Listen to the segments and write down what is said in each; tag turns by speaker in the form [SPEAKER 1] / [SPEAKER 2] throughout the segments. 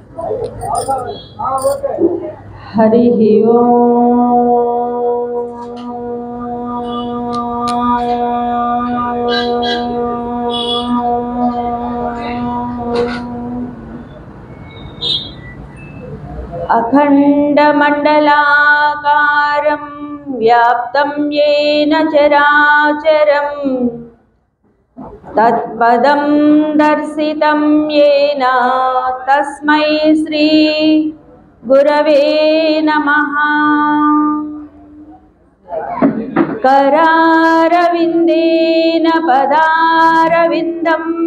[SPEAKER 1] హరి అఖండమండలాకారం వ్యాప్తం येन చరాచరం తత్పదం దర్శితం येन తస్మై శ్రీ గురవే నమః करारविन्देन पदारविन्दम्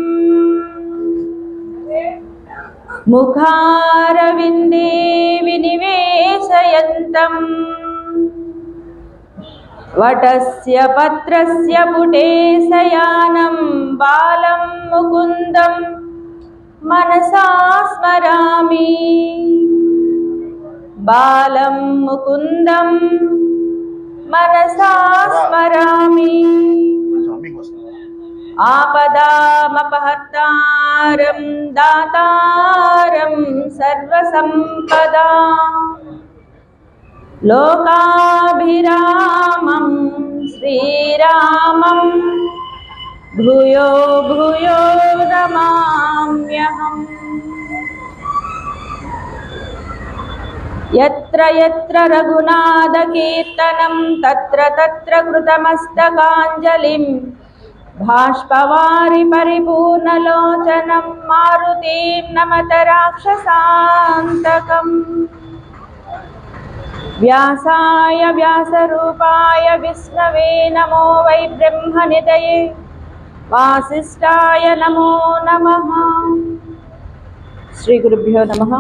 [SPEAKER 1] मुखारविन्दे विनिवेशयन्तम् वटस्य पत्रस्य पुटे शयानं बालं मुकुन्दं मनसा स्मरामि बालं मुकुन्दं मनसा स्मरामि आपदामपहर्तारं दातारं सर्वसम्पदा लोकाभिरामं श्रीरामं भूयो भूयो नमाम्यहम् यत्र यत्र रघुनाथकीर्तनं तत्र तत्र कृतमस्तकाञ्जलिं भाष्पवारि परिपूर्णलोचनं मारुतीं नमत राक्षसान्तकम् व्यासाय व्यासरूपाय विष्णवे नमो वै ब्रह्मनिधये वासिष्ठाय नमो नमः श्रीगुरुभ्यो नमः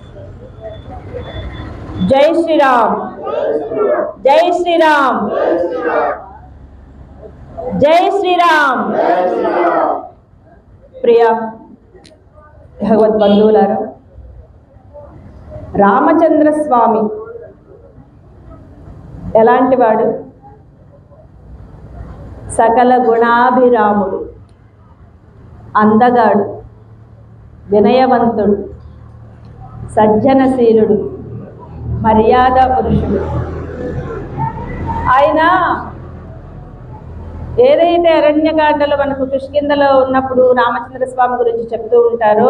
[SPEAKER 1] జై శ్రీరామ్ జై శ్రీరామ్ జై శ్రీరామ్ ప్రియ భగవద్ బంధువులారా రామచంద్ర స్వామి ఎలాంటి వాడు సకల గుణాభిరాముడు అందగాడు వినయవంతుడు సజ్జనశీలుడు మర్యాద పురుషుడు ఆయన ఏదైతే అరణ్యకాండలో మనకు కిష్కిందలో ఉన్నప్పుడు రామచంద్ర స్వామి గురించి చెప్తూ ఉంటారో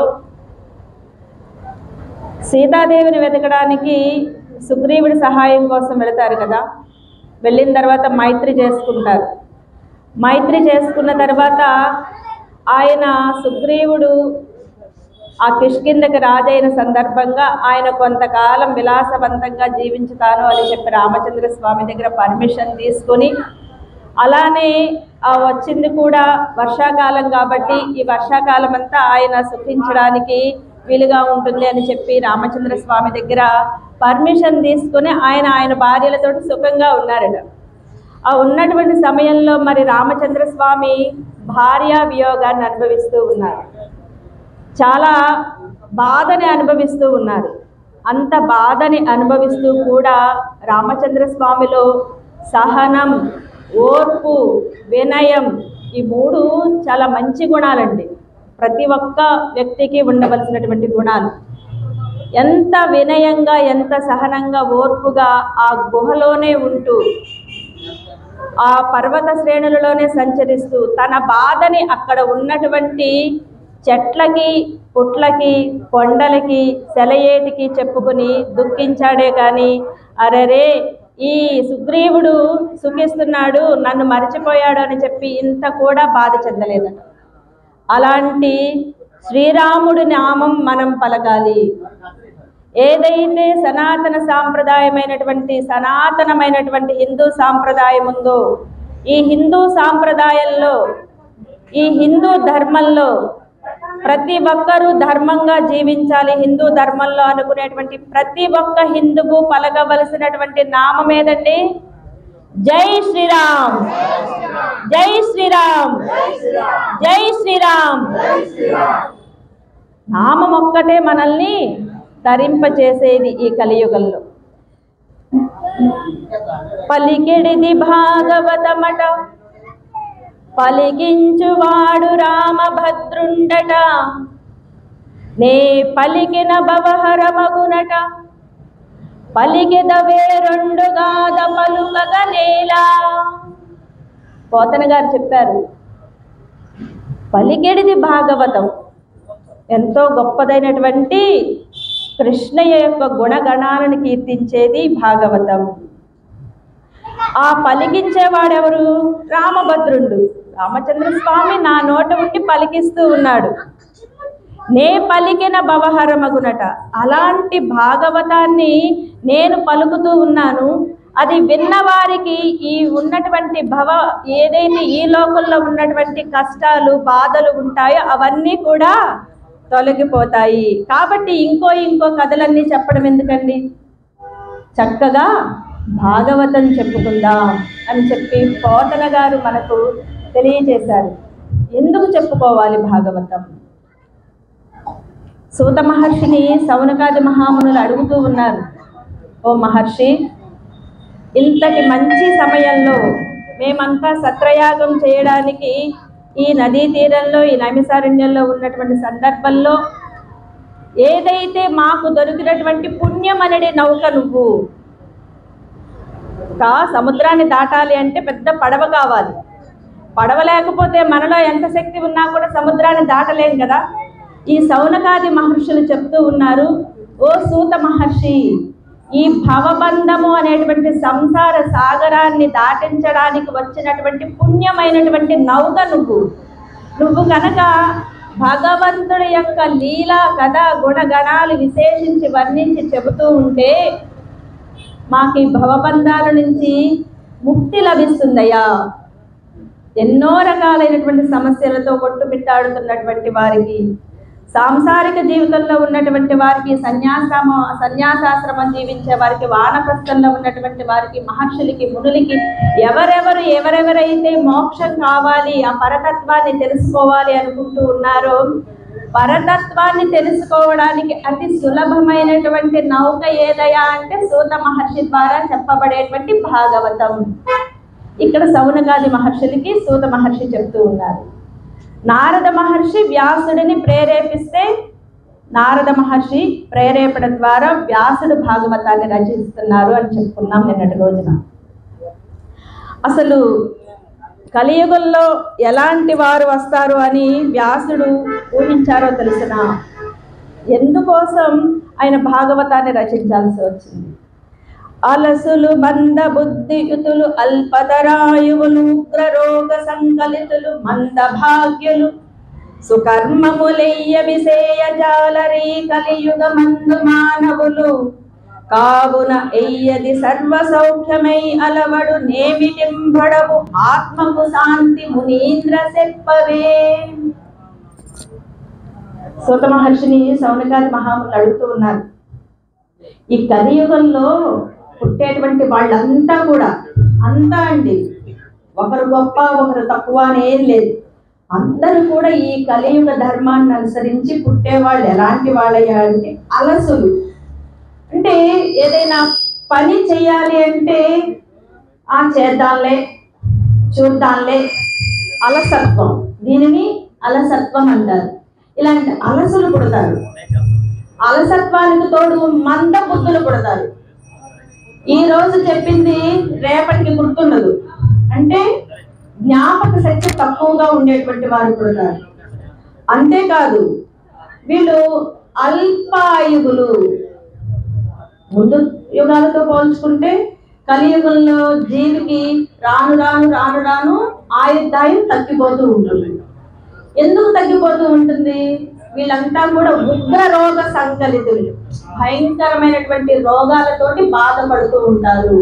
[SPEAKER 1] సీతాదేవిని వెతకడానికి సుగ్రీవుడి సహాయం కోసం వెళతారు కదా వెళ్ళిన తర్వాత మైత్రి చేసుకుంటారు మైత్రి చేసుకున్న తర్వాత ఆయన సుగ్రీవుడు ఆ కిష్కిందకి రాజైన సందర్భంగా ఆయన కొంతకాలం విలాసవంతంగా జీవించుతాను అని చెప్పి రామచంద్ర స్వామి దగ్గర పర్మిషన్ తీసుకొని అలానే ఆ వచ్చింది కూడా వర్షాకాలం కాబట్టి ఈ వర్షాకాలం అంతా ఆయన సుఖించడానికి వీలుగా ఉంటుంది అని చెప్పి రామచంద్ర స్వామి దగ్గర పర్మిషన్ తీసుకొని ఆయన ఆయన భార్యలతో సుఖంగా ఉన్నారట ఆ ఉన్నటువంటి సమయంలో మరి రామచంద్ర స్వామి భార్యా వియోగాన్ని అనుభవిస్తూ ఉన్నారు చాలా బాధని అనుభవిస్తూ ఉన్నారు అంత బాధని అనుభవిస్తూ కూడా రామచంద్ర స్వామిలో సహనం ఓర్పు వినయం ఈ మూడు చాలా మంచి గుణాలండి ప్రతి ఒక్క వ్యక్తికి ఉండవలసినటువంటి గుణాలు ఎంత వినయంగా ఎంత సహనంగా ఓర్పుగా ఆ గుహలోనే ఉంటూ ఆ పర్వత శ్రేణులలోనే సంచరిస్తూ తన బాధని అక్కడ ఉన్నటువంటి చెట్లకి పుట్లకి కొండలకి సెలయేటికి చెప్పుకుని దుఃఖించాడే కానీ అరరే ఈ సుగ్రీవుడు సుఖిస్తున్నాడు నన్ను మర్చిపోయాడు అని చెప్పి ఇంత కూడా బాధ చెందలేదట అలాంటి శ్రీరాముడి నామం మనం పలకాలి ఏదైతే సనాతన సాంప్రదాయమైనటువంటి సనాతనమైనటువంటి హిందూ సాంప్రదాయం ఉందో ఈ హిందూ సాంప్రదాయంలో ఈ హిందూ ధర్మంలో ప్రతి ఒక్కరూ ధర్మంగా జీవించాలి హిందూ ధర్మంలో అనుకునేటువంటి ప్రతి ఒక్క హిందువు పలకవలసినటువంటి నామం ఏదండి జై శ్రీరామ్ జై శ్రీరామ్ జై శ్రీరామ్ నామం ఒక్కటే మనల్ని తరింపచేసేది ఈ కలియుగంలో పలికిడిది భాగవతమట పలికించువాడు రామభద్రుండట నే పలికిన భవహరమగునట పలికిదవే రెండుగాద పలుకగ నేలా పోతన గారు చెప్పారు పలికెడిది భాగవతం ఎంతో గొప్పదైనటువంటి కృష్ణయ్య యొక్క గుణగణాలను కీర్తించేది భాగవతం ఆ పలికించేవాడెవరు రామభద్రుడు రామచంద్ర స్వామి నా నోట ఉండి పలికిస్తూ ఉన్నాడు నే పలికిన భవహరమగునట అలాంటి భాగవతాన్ని నేను పలుకుతూ ఉన్నాను అది విన్నవారికి ఈ ఉన్నటువంటి భవ ఏదైతే ఈ లోకంలో ఉన్నటువంటి కష్టాలు బాధలు ఉంటాయో అవన్నీ కూడా తొలగిపోతాయి కాబట్టి ఇంకో ఇంకో కథలన్నీ చెప్పడం ఎందుకండి చక్కగా భాగవతం చెప్పుకుందాం అని చెప్పి పోతన గారు మనకు తెలియజేశారు ఎందుకు చెప్పుకోవాలి భాగవతం సూత మహర్షిని సౌనకాది మహామునులు అడుగుతూ ఉన్నారు ఓ మహర్షి ఇంతటి మంచి సమయంలో మేమంతా సత్రయాగం చేయడానికి ఈ నదీ తీరంలో ఈ నైమిసారణ్యంలో ఉన్నటువంటి సందర్భంలో ఏదైతే మాకు దొరికినటువంటి పుణ్యమనడి నౌక నువ్వు కా సముద్రాన్ని దాటాలి అంటే పెద్ద పడవ కావాలి పడవ లేకపోతే మనలో ఎంత శక్తి ఉన్నా కూడా సముద్రాన్ని దాటలేం కదా ఈ సౌనకాది మహర్షులు చెప్తూ ఉన్నారు ఓ సూత మహర్షి ఈ భవబంధము అనేటువంటి సంసార సాగరాన్ని దాటించడానికి వచ్చినటువంటి పుణ్యమైనటువంటి నౌక నువ్వు నువ్వు కనుక భగవంతుడి యొక్క లీలా కథ గుణగణాలు విశేషించి వర్ణించి చెబుతూ ఉంటే మాకు ఈ భవబంధాల నుంచి ముక్తి లభిస్తుందయ్యా ఎన్నో రకాలైనటువంటి సమస్యలతో కొట్టుమిట్టాడుతున్నటువంటి వారికి సాంసారిక జీవితంలో ఉన్నటువంటి వారికి సన్యాసమ సన్యాసాశ్రమం జీవించే వారికి వానప్రస్థంలో ఉన్నటువంటి వారికి మహర్షులకి మునులకి ఎవరెవరు ఎవరెవరైతే మోక్షం కావాలి ఆ పరతత్వాన్ని తెలుసుకోవాలి అనుకుంటూ ఉన్నారో పరతత్వాన్ని తెలుసుకోవడానికి అతి సులభమైనటువంటి నౌక ఏదయా అంటే సూత మహర్షి ద్వారా చెప్పబడేటువంటి భాగవతం ఇక్కడ సౌనకాది మహర్షులకి సూత మహర్షి చెప్తూ ఉన్నారు నారద మహర్షి వ్యాసుడిని ప్రేరేపిస్తే నారద మహర్షి ప్రేరేపణ ద్వారా వ్యాసుడు భాగవతాన్ని రచిస్తున్నారు అని చెప్పుకున్నాం నిన్నటి రోజున అసలు కలియుగంలో ఎలాంటి వారు వస్తారు అని వ్యాసుడు ఊహించారో తెలిసిన ఎందుకోసం ఆయన భాగవతాన్ని రచించాల్సి వచ్చింది అలసులు మంద బుద్ధియుతులు అల్పతరాయువులు ఉగ్రరోగ సంకలితులు మంద భాగ్యులు సుకర్మములయ్య విసేయ జాలరీ కలియుగ మందు మానవులు కావున ఎయ్యది సర్వ సౌఖ్యమై అలవడు నేమిటింబడవు ఆత్మకు శాంతి మునీంద్ర చెప్పవే సూత మహర్షిని సౌనకాది మహాములు అడుగుతూ ఉన్నారు ఈ కలియుగంలో పుట్టేటువంటి వాళ్ళంతా కూడా అంతా అండి ఒకరు గొప్ప ఒకరు తక్కువ అని ఏం లేదు అందరూ కూడా ఈ కలియుగ ధర్మాన్ని అనుసరించి పుట్టేవాళ్ళు ఎలాంటి వాళ్ళయ్యా అంటే అలసులు అంటే ఏదైనా పని చేయాలి అంటే ఆ చేద్దాంలే చూద్దాంలే అలసత్వం దీనిని అలసత్వం అంటారు ఇలాంటి అలసులు పుడతారు అలసత్వానికి తోడు మంద బుద్ధులు పుడతారు ఈ రోజు చెప్పింది రేపటికి గుర్తుండదు అంటే జ్ఞాపక శక్తి తక్కువగా ఉండేటువంటి వారు పుడతారు అంతేకాదు వీళ్ళు అల్పాయుగులు ముందు యుగాలతో పోల్చుకుంటే కలియుగంలో జీవికి రాను రాను రాను రాను ఆయుర్దాయం తగ్గిపోతూ ఉంటుంది ఎందుకు తగ్గిపోతూ ఉంటుంది వీళ్ళంతా కూడా ఉగ్ర రోగ సంకలితులు భయంకరమైనటువంటి రోగాలతోటి బాధపడుతూ ఉంటారు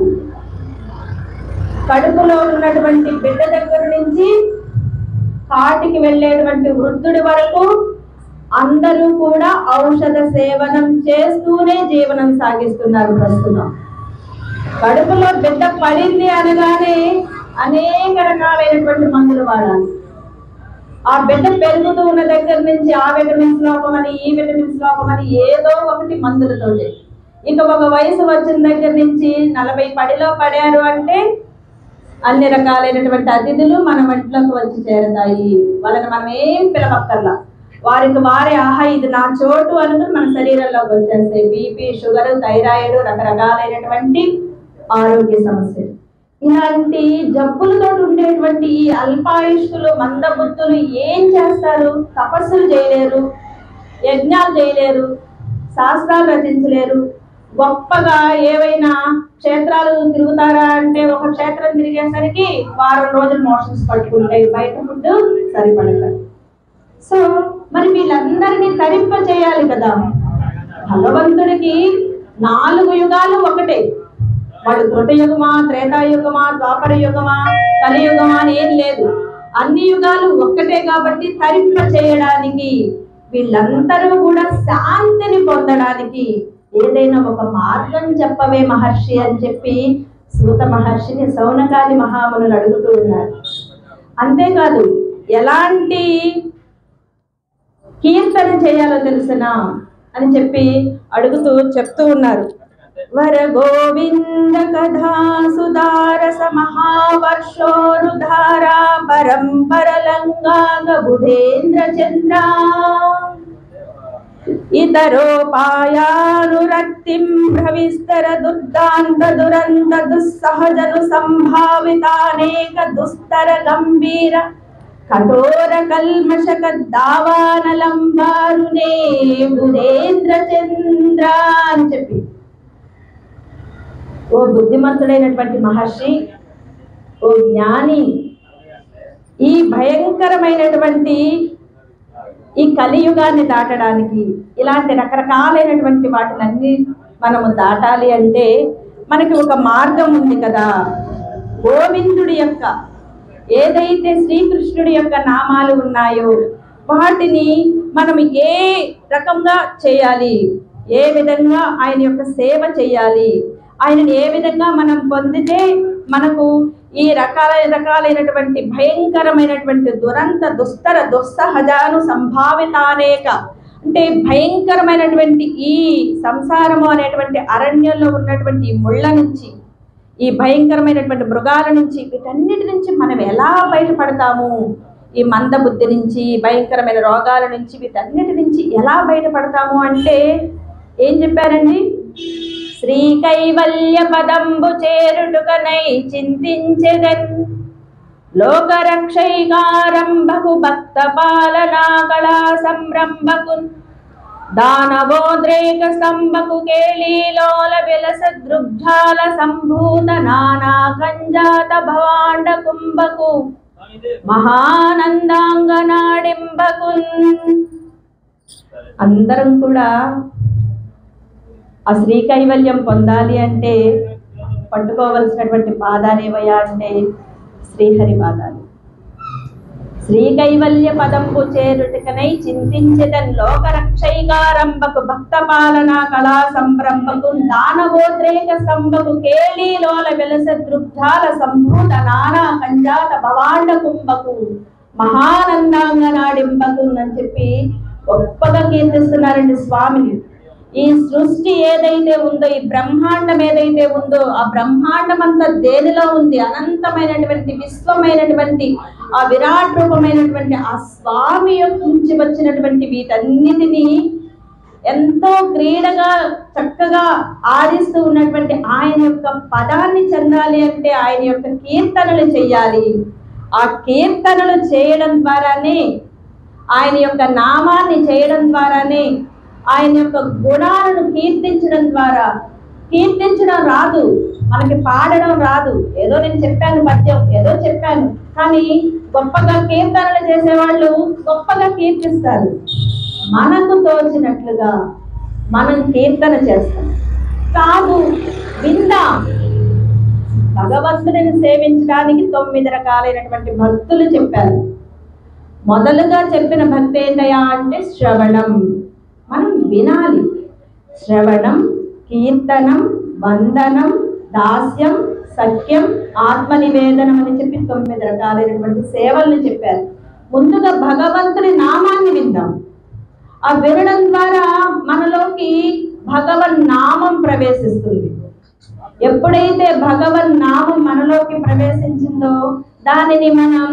[SPEAKER 1] కడుపులో ఉన్నటువంటి బిడ్డ దగ్గర నుంచి కాటికి వెళ్ళేటువంటి వృద్ధుడి వరకు అందరూ కూడా ఔషధ సేవనం చేస్తూనే జీవనం సాగిస్తున్నారు ప్రస్తుతం కడుపులో బిడ్డ పడింది అనగానే అనేక రకాలైనటువంటి మందులు వాడాలి ఆ బిడ్డ పెరుగుతూ ఉన్న దగ్గర నుంచి ఆ విటమిన్స్ లోపమని ఈ విటమిన్స్ లోపమని ఏదో ఒకటి మందులతోటి ఇక ఒక వయసు వచ్చిన దగ్గర నుంచి నలభై పడిలో పడారు అంటే అన్ని రకాలైనటువంటి అతిథులు మన ఇంట్లోకి వచ్చి చేరతాయి వాళ్ళని మనం ఏం పిలవక్కర్లా వారికి వారి ఆహా ఇది నా చోటు అనుకుని మన శరీరంలోకి వచ్చేస్తాయి బీపీ షుగర్ థైరాయిడ్ రకరకాలైనటువంటి ఆరోగ్య సమస్యలు ఇలాంటి జబ్బులతో ఉండేటువంటి ఈ అల్పాయుష్కులు మందబుద్ధులు ఏం చేస్తారు తపస్సులు చేయలేరు యజ్ఞాలు చేయలేరు శాస్త్రాలు రచించలేరు గొప్పగా ఏవైనా క్షేత్రాలు తిరుగుతారా అంటే ఒక క్షేత్రం తిరిగేసరికి వారం రోజులు మోషన్స్ పట్టుకుంటాయి బయట ఫుడ్ సరిపడతారు సో మరి వీళ్ళందరినీ తరింప చేయాలి కదా భగవంతుడికి నాలుగు యుగాలు ఒకటే వాడు కృతయుగమా త్రేతాయుగమా ద్వాపర యుగమా కలియుగమా అని ఏం లేదు అన్ని యుగాలు ఒక్కటే కాబట్టి తరింప చేయడానికి వీళ్ళందరూ కూడా శాంతిని పొందడానికి ఏదైనా ఒక మార్గం చెప్పవే మహర్షి అని చెప్పి సూత మహర్షిని సౌనకాది మహామునులు అడుగుతూ ఉన్నారు అంతేకాదు ఎలాంటి కీర్తన చేయాలో తెలుసునా అని చెప్పి అడుగుతూ చెప్తూ ఉన్నారు వర గోవింద కథా సుదారస మహావర్షోరుధారా పరంపరలంగాగ బుధేంద్ర చంద్ర ఇతరోపాయానురక్తిం భ్రవిస్తర దుర్దాంత దురంత దుస్సహజను సంభావితానేక దుస్తర గంభీర కఠోర కల్మషక దావానలంబారునే బుధేంద్ర చంద్ర అని చెప్పి ఓ బుద్ధిమంతుడైనటువంటి మహర్షి ఓ జ్ఞాని ఈ భయంకరమైనటువంటి ఈ కలియుగాన్ని దాటడానికి ఇలాంటి రకరకాలైనటువంటి వాటిలన్నీ మనము దాటాలి అంటే మనకి ఒక మార్గం ఉంది కదా గోవిందుడి యొక్క ఏదైతే శ్రీకృష్ణుడి యొక్క నామాలు ఉన్నాయో వాటిని మనం ఏ రకంగా చేయాలి ఏ విధంగా ఆయన యొక్క సేవ చేయాలి ఆయనని ఏ విధంగా మనం పొందితే మనకు ఈ రకాల రకాలైనటువంటి భయంకరమైనటువంటి దురంత దుస్తర దుస్సహజాను సంభావితానేక అంటే భయంకరమైనటువంటి ఈ సంసారము అనేటువంటి అరణ్యంలో ఉన్నటువంటి ఈ ముళ్ళ నుంచి ఈ భయంకరమైనటువంటి మృగాల నుంచి వీటన్నిటి నుంచి మనం ఎలా బయటపడతాము ఈ మందబుద్ధి నుంచి ఈ భయంకరమైన రోగాల నుంచి వీటన్నిటి నుంచి ఎలా బయటపడతాము అంటే ఏం చెప్పారండి శ్రీ కైవల్య పదంబు చేరుటుకనై చింతించెదన్ లోకరక్షైకారంభకు భక్త పాలనా కళా సంరంభకు దానవోద్రేక స్తంభకు కేళీలోల విలస దృగ్జాల సంభూత నానా కంజాత భవాండ కుంభకు మహానందాంగనాడింబకు అందరం కూడా ఆ శ్రీ కైవల్యం పొందాలి అంటే పట్టుకోవలసినటువంటి పాదాలు ఏవయ్యా అంటే శ్రీహరి పాదాలు శ్రీ కైవల్య పదంబు చేరుటకనై చింతించదన్ లోకరక్షైకారంభకు భక్త పాలన కళా సంరంభకు దానవోద్రేక స్తంభకు కేళీలోల వెలస దృగ్ధాల సంభూత నానా కంజాత భవాండ కుంభకు మహానందాంగనాడింబకు అని చెప్పి గొప్పగా కీర్తిస్తున్నారండి స్వామిని ఈ సృష్టి ఏదైతే ఉందో ఈ బ్రహ్మాండం ఏదైతే ఉందో ఆ బ్రహ్మాండం అంతా దేనిలో ఉంది అనంతమైనటువంటి విశ్వమైనటువంటి ఆ విరాట్ రూపమైనటువంటి ఆ స్వామి యొక్క నుంచి వచ్చినటువంటి వీటన్నిటినీ ఎంతో క్రీడగా చక్కగా ఆడిస్తూ ఉన్నటువంటి ఆయన యొక్క పదాన్ని చెందాలి అంటే ఆయన యొక్క కీర్తనలు చేయాలి ఆ కీర్తనలు చేయడం ద్వారానే ఆయన యొక్క నామాన్ని చేయడం ద్వారానే ఆయన యొక్క గుణాలను కీర్తించడం ద్వారా కీర్తించడం రాదు మనకి పాడడం రాదు ఏదో నేను చెప్పాను పద్యం ఏదో చెప్పాను కానీ గొప్పగా కీర్తనలు చేసేవాళ్ళు గొప్పగా కీర్తిస్తారు మనకు తోచినట్లుగా మనం కీర్తన చేస్తాం కాదు విందాం భగవంతుడిని సేవించడానికి తొమ్మిది రకాలైనటువంటి భక్తులు చెప్పారు మొదలుగా చెప్పిన భక్తి ఏంటయా అంటే శ్రవణం మనం వినాలి శ్రవణం కీర్తనం వందనం దాస్యం సఖ్యం ఆత్మ నివేదనం అని చెప్పి తొమ్మిది రకాలైనటువంటి సేవల్ని చెప్పారు ముందుగా భగవంతుని నామాన్ని విందాం ఆ వినడం ద్వారా మనలోకి భగవన్ నామం ప్రవేశిస్తుంది ఎప్పుడైతే భగవన్ నామం మనలోకి ప్రవేశించిందో దానిని మనం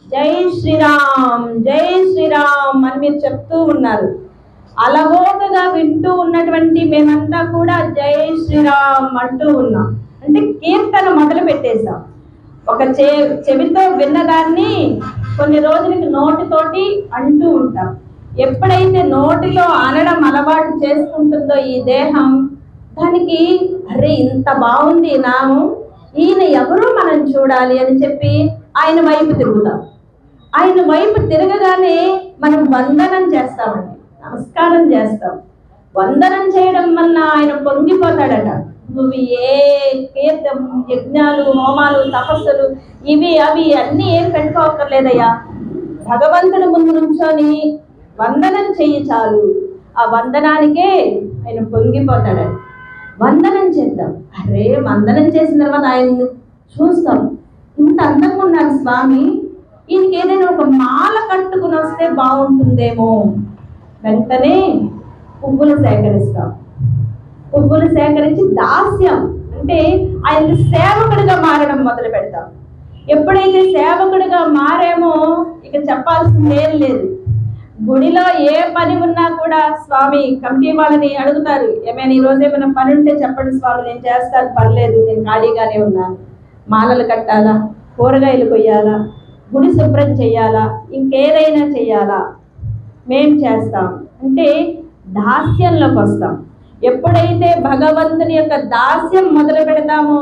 [SPEAKER 1] జై శ్రీరామ్ జై శ్రీరామ్ అని మీరు చెప్తూ ఉన్నారు అలవోకగా వింటూ ఉన్నటువంటి మేమంతా కూడా జై శ్రీరామ్ అంటూ ఉన్నాం అంటే కీర్తన మొదలు పెట్టేశాం ఒక చె చెవితో విన్నదాన్ని కొన్ని రోజులకి నోటితోటి అంటూ ఉంటాం ఎప్పుడైతే నోటిలో అనడం అలవాటు చేసుకుంటుందో ఈ దేహం దానికి అరే ఇంత బాగుంది నాము ఈయన ఎవరు మనం చూడాలి అని చెప్పి ఆయన వైపు తిరుగుతాం ఆయన వైపు తిరగగానే మనం వందనం చేస్తామండి నమస్కారం చేస్తాం వందనం చేయడం వల్ల ఆయన పొంగిపోతాడట నువ్వు ఏ కీర్తం యజ్ఞాలు హోమాలు తపస్సులు ఇవి అవి అన్నీ ఏం పెట్టుకోకర్లేదయ్యా భగవంతుడి ముందు నుంచొని వందనం చెయ్యి చాలు ఆ వందనానికే ఆయన పొంగిపోతాడట వందనం చేద్దాం అరే వందనం చేసిన తర్వాత ఆయన చూస్తాం ఇంత అందంగా ఉన్నారు స్వామి ఈయనకి ఏదైనా ఒక మాల కట్టుకుని వస్తే బాగుంటుందేమో వెంటనే పువ్వులు సేకరిస్తాం పువ్వులు సేకరించి దాస్యం అంటే ఆయన సేవకుడిగా మారడం మొదలు పెడతాం ఎప్పుడైతే సేవకుడిగా మారేమో ఇక చెప్పాల్సింది ఏం లేదు గుడిలో ఏ పని ఉన్నా కూడా స్వామి కమిటీ వాళ్ళని అడుగుతారు ఏమైనా ఈ రోజు ఏమైనా పని ఉంటే చెప్పండి స్వామి నేను చేస్తాను పర్లేదు నేను ఖాళీగానే ఉన్నాను మాలలు కట్టాలా కూరగాయలు కొయ్యాలా గుడి శుభ్రం చేయాలా ఇంకేదైనా చేయాలా మేం చేస్తాం అంటే దాస్యంలోకి వస్తాం ఎప్పుడైతే భగవంతుని యొక్క దాస్యం మొదలు పెడతామో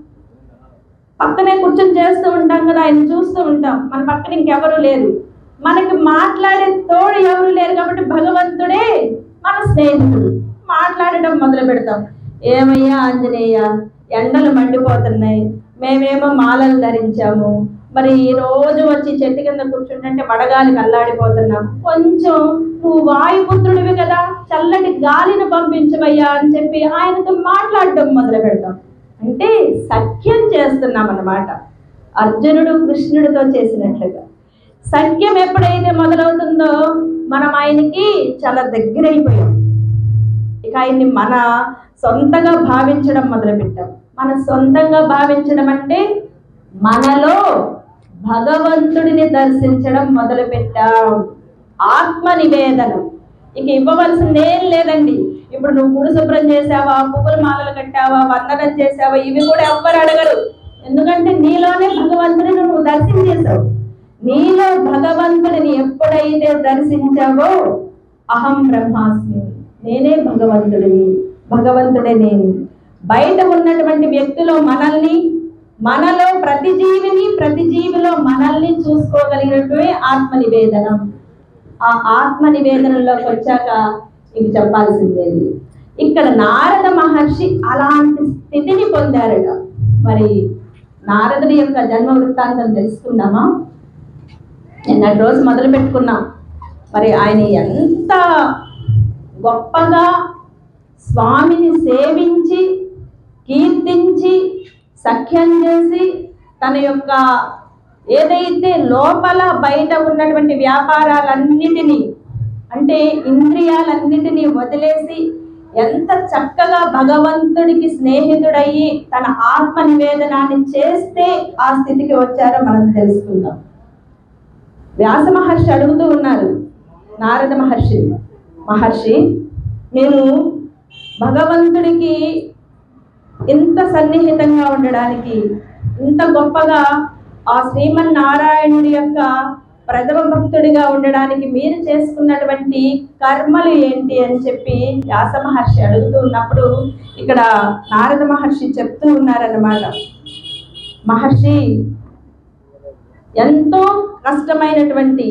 [SPEAKER 1] పక్కనే కూర్చొని చేస్తూ ఉంటాం కదా ఆయన చూస్తూ ఉంటాం మన పక్కన ఇంకెవరు లేరు మనకి మాట్లాడే తోడు ఎవరు లేరు కాబట్టి భగవంతుడే మన స్నేహితుడు మాట్లాడడం మొదలు పెడతాం ఏమయ్యా ఆంజనేయ ఎండలు మండిపోతున్నాయి మేమేమో మాలలు ధరించాము మరి ఈ రోజు వచ్చి చెట్టు కింద కూర్చుంటే వడగాలికి అల్లాడిపోతున్నాం కొంచెం నువ్వు వాయుపుత్రుడివి కదా చల్లటి గాలిని పంపించవయ్యా అని చెప్పి ఆయనతో మాట్లాడడం మొదలు పెడతాం అంటే సఖ్యం చేస్తున్నాం అన్నమాట అర్జునుడు కృష్ణుడితో చేసినట్లుగా సఖ్యం ఎప్పుడైతే మొదలవుతుందో మనం ఆయనకి చాలా దగ్గరైపోయాం ఇక ఆయన్ని మన సొంతగా భావించడం మొదలుపెట్టాం మన సొంతంగా భావించడం అంటే మనలో భగవంతుడిని దర్శించడం మొదలుపెట్టాం ఆత్మ నివేదనం ఇక ఇవ్వవలసింది ఏం లేదండి ఇప్పుడు నువ్వు గుడి శుభ్రం చేసావా పువ్వుల మాలలు కట్టావా వందనం చేసావా ఇవి కూడా ఎవ్వరు అడగరు ఎందుకంటే నీలోనే భగవంతుడిని నువ్వు దర్శించేశావు నీలో భగవంతుడిని ఎప్పుడైతే దర్శించావో అహం బ్రహ్మాస్మి నేనే భగవంతుడిని భగవంతుడే నేను బయట ఉన్నటువంటి వ్యక్తిలో మనల్ని మనలో ప్రతి జీవిని ప్రతి జీవిలో మనల్ని చూసుకోగలిగినటువంటి ఆత్మ నివేదనం ఆ ఆత్మ నివేదనలోకి వచ్చాక ఇది చెప్పాల్సిందే ఇక్కడ నారద మహర్షి అలాంటి స్థితిని పొందారట మరి నారదుడి యొక్క జన్మ వృత్తాంతం తెలుసుకుందామా నిన్నటి రోజు మొదలు పెట్టుకున్నాం మరి ఆయన ఎంత గొప్పగా స్వామిని సేవించి కీర్తించి సఖ్యం చేసి తన యొక్క ఏదైతే లోపల బయట ఉన్నటువంటి వ్యాపారాలన్నిటినీ అంటే ఇంద్రియాలన్నిటినీ వదిలేసి ఎంత చక్కగా భగవంతుడికి స్నేహితుడయ్యి తన ఆత్మ నివేదనాన్ని చేస్తే ఆ స్థితికి వచ్చారో మనం తెలుసుకుందాం వ్యాస మహర్షి అడుగుతూ ఉన్నారు నారద మహర్షి మహర్షి మీరు భగవంతుడికి ఇంత సన్నిహితంగా ఉండడానికి ఇంత గొప్పగా ఆ శ్రీమన్నారాయణుడి యొక్క ప్రథమ భక్తుడిగా ఉండడానికి మీరు చేసుకున్నటువంటి కర్మలు ఏంటి అని చెప్పి వ్యాస మహర్షి అడుగుతూ ఉన్నప్పుడు ఇక్కడ నారద మహర్షి చెప్తూ ఉన్నారన్నమాట మహర్షి ఎంతో కష్టమైనటువంటి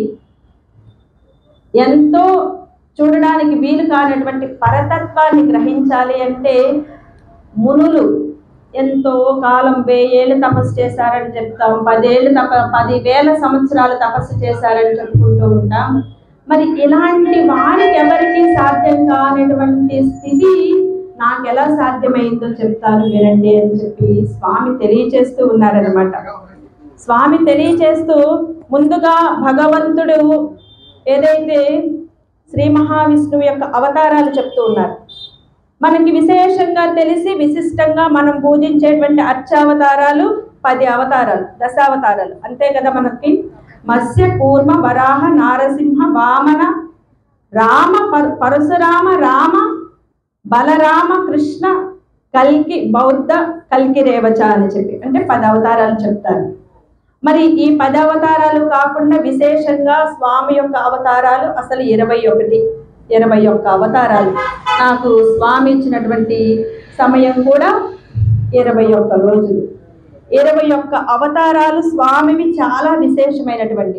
[SPEAKER 1] ఎంతో చూడడానికి వీలు కానటువంటి పరతత్వాన్ని గ్రహించాలి అంటే మునులు ఎంతో కాలం వెయ్యేళ్ళు తపస్సు చేశారని చెప్తాం పదేళ్ళు తప పదివేల సంవత్సరాలు తపస్సు చేశారని చెప్పుకుంటూ ఉంటాం మరి ఇలాంటి వారికి ఎవరికి సాధ్యం కానటువంటి స్థితి నాకు ఎలా సాధ్యమైందో చెప్తాను వినండి అని చెప్పి స్వామి తెలియచేస్తూ ఉన్నారనమాట స్వామి తెలియచేస్తూ ముందుగా భగవంతుడు ఏదైతే శ్రీ మహావిష్ణువు యొక్క అవతారాలు చెప్తూ ఉన్నారు మనకి విశేషంగా తెలిసి విశిష్టంగా మనం పూజించేటువంటి అర్చావతారాలు పది అవతారాలు దశావతారాలు అంతే కదా మనకి మత్స్య కూర్మ వరాహ నారసింహ వామన రామ పర- పరశురామ రామ బలరామ కృష్ణ కల్కి బౌద్ధ కల్కి రేవచ అని చెప్పి అంటే పది అవతారాలు చెప్తారు మరి ఈ పది అవతారాలు కాకుండా విశేషంగా స్వామి యొక్క అవతారాలు అసలు ఇరవై ఒకటి ఇరవై ఒక్క అవతారాలు నాకు స్వామి ఇచ్చినటువంటి సమయం కూడా ఇరవై ఒక్క రోజులు ఇరవై ఒక్క అవతారాలు స్వామివి చాలా విశేషమైనటువంటి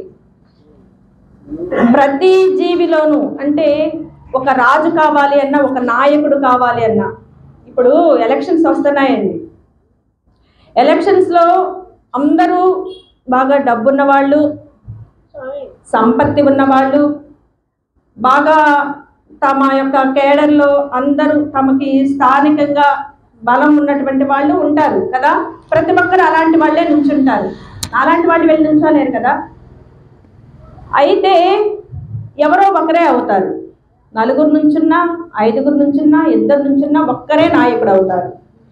[SPEAKER 1] ప్రతి జీవిలోనూ అంటే ఒక రాజు కావాలి అన్నా ఒక నాయకుడు కావాలి అన్నా ఇప్పుడు ఎలక్షన్స్ వస్తున్నాయండి ఎలక్షన్స్లో అందరూ బాగా డబ్బున్న వాళ్ళు సంపత్తి ఉన్నవాళ్ళు బాగా తమ యొక్క కేడర్లో అందరూ తమకి స్థానికంగా బలం ఉన్నటువంటి వాళ్ళు ఉంటారు కదా ప్రతి ఒక్కరు అలాంటి వాళ్ళే నుంచుంటారు అలాంటి వాళ్ళు వెళ్ళి నుంచోలేరు కదా అయితే ఎవరో ఒకరే అవుతారు నలుగురు నుంచున్నా ఐదుగురు నుంచున్నా ఇద్దరు నుంచున్నా ఒక్కరే నాయకుడు అవుతారు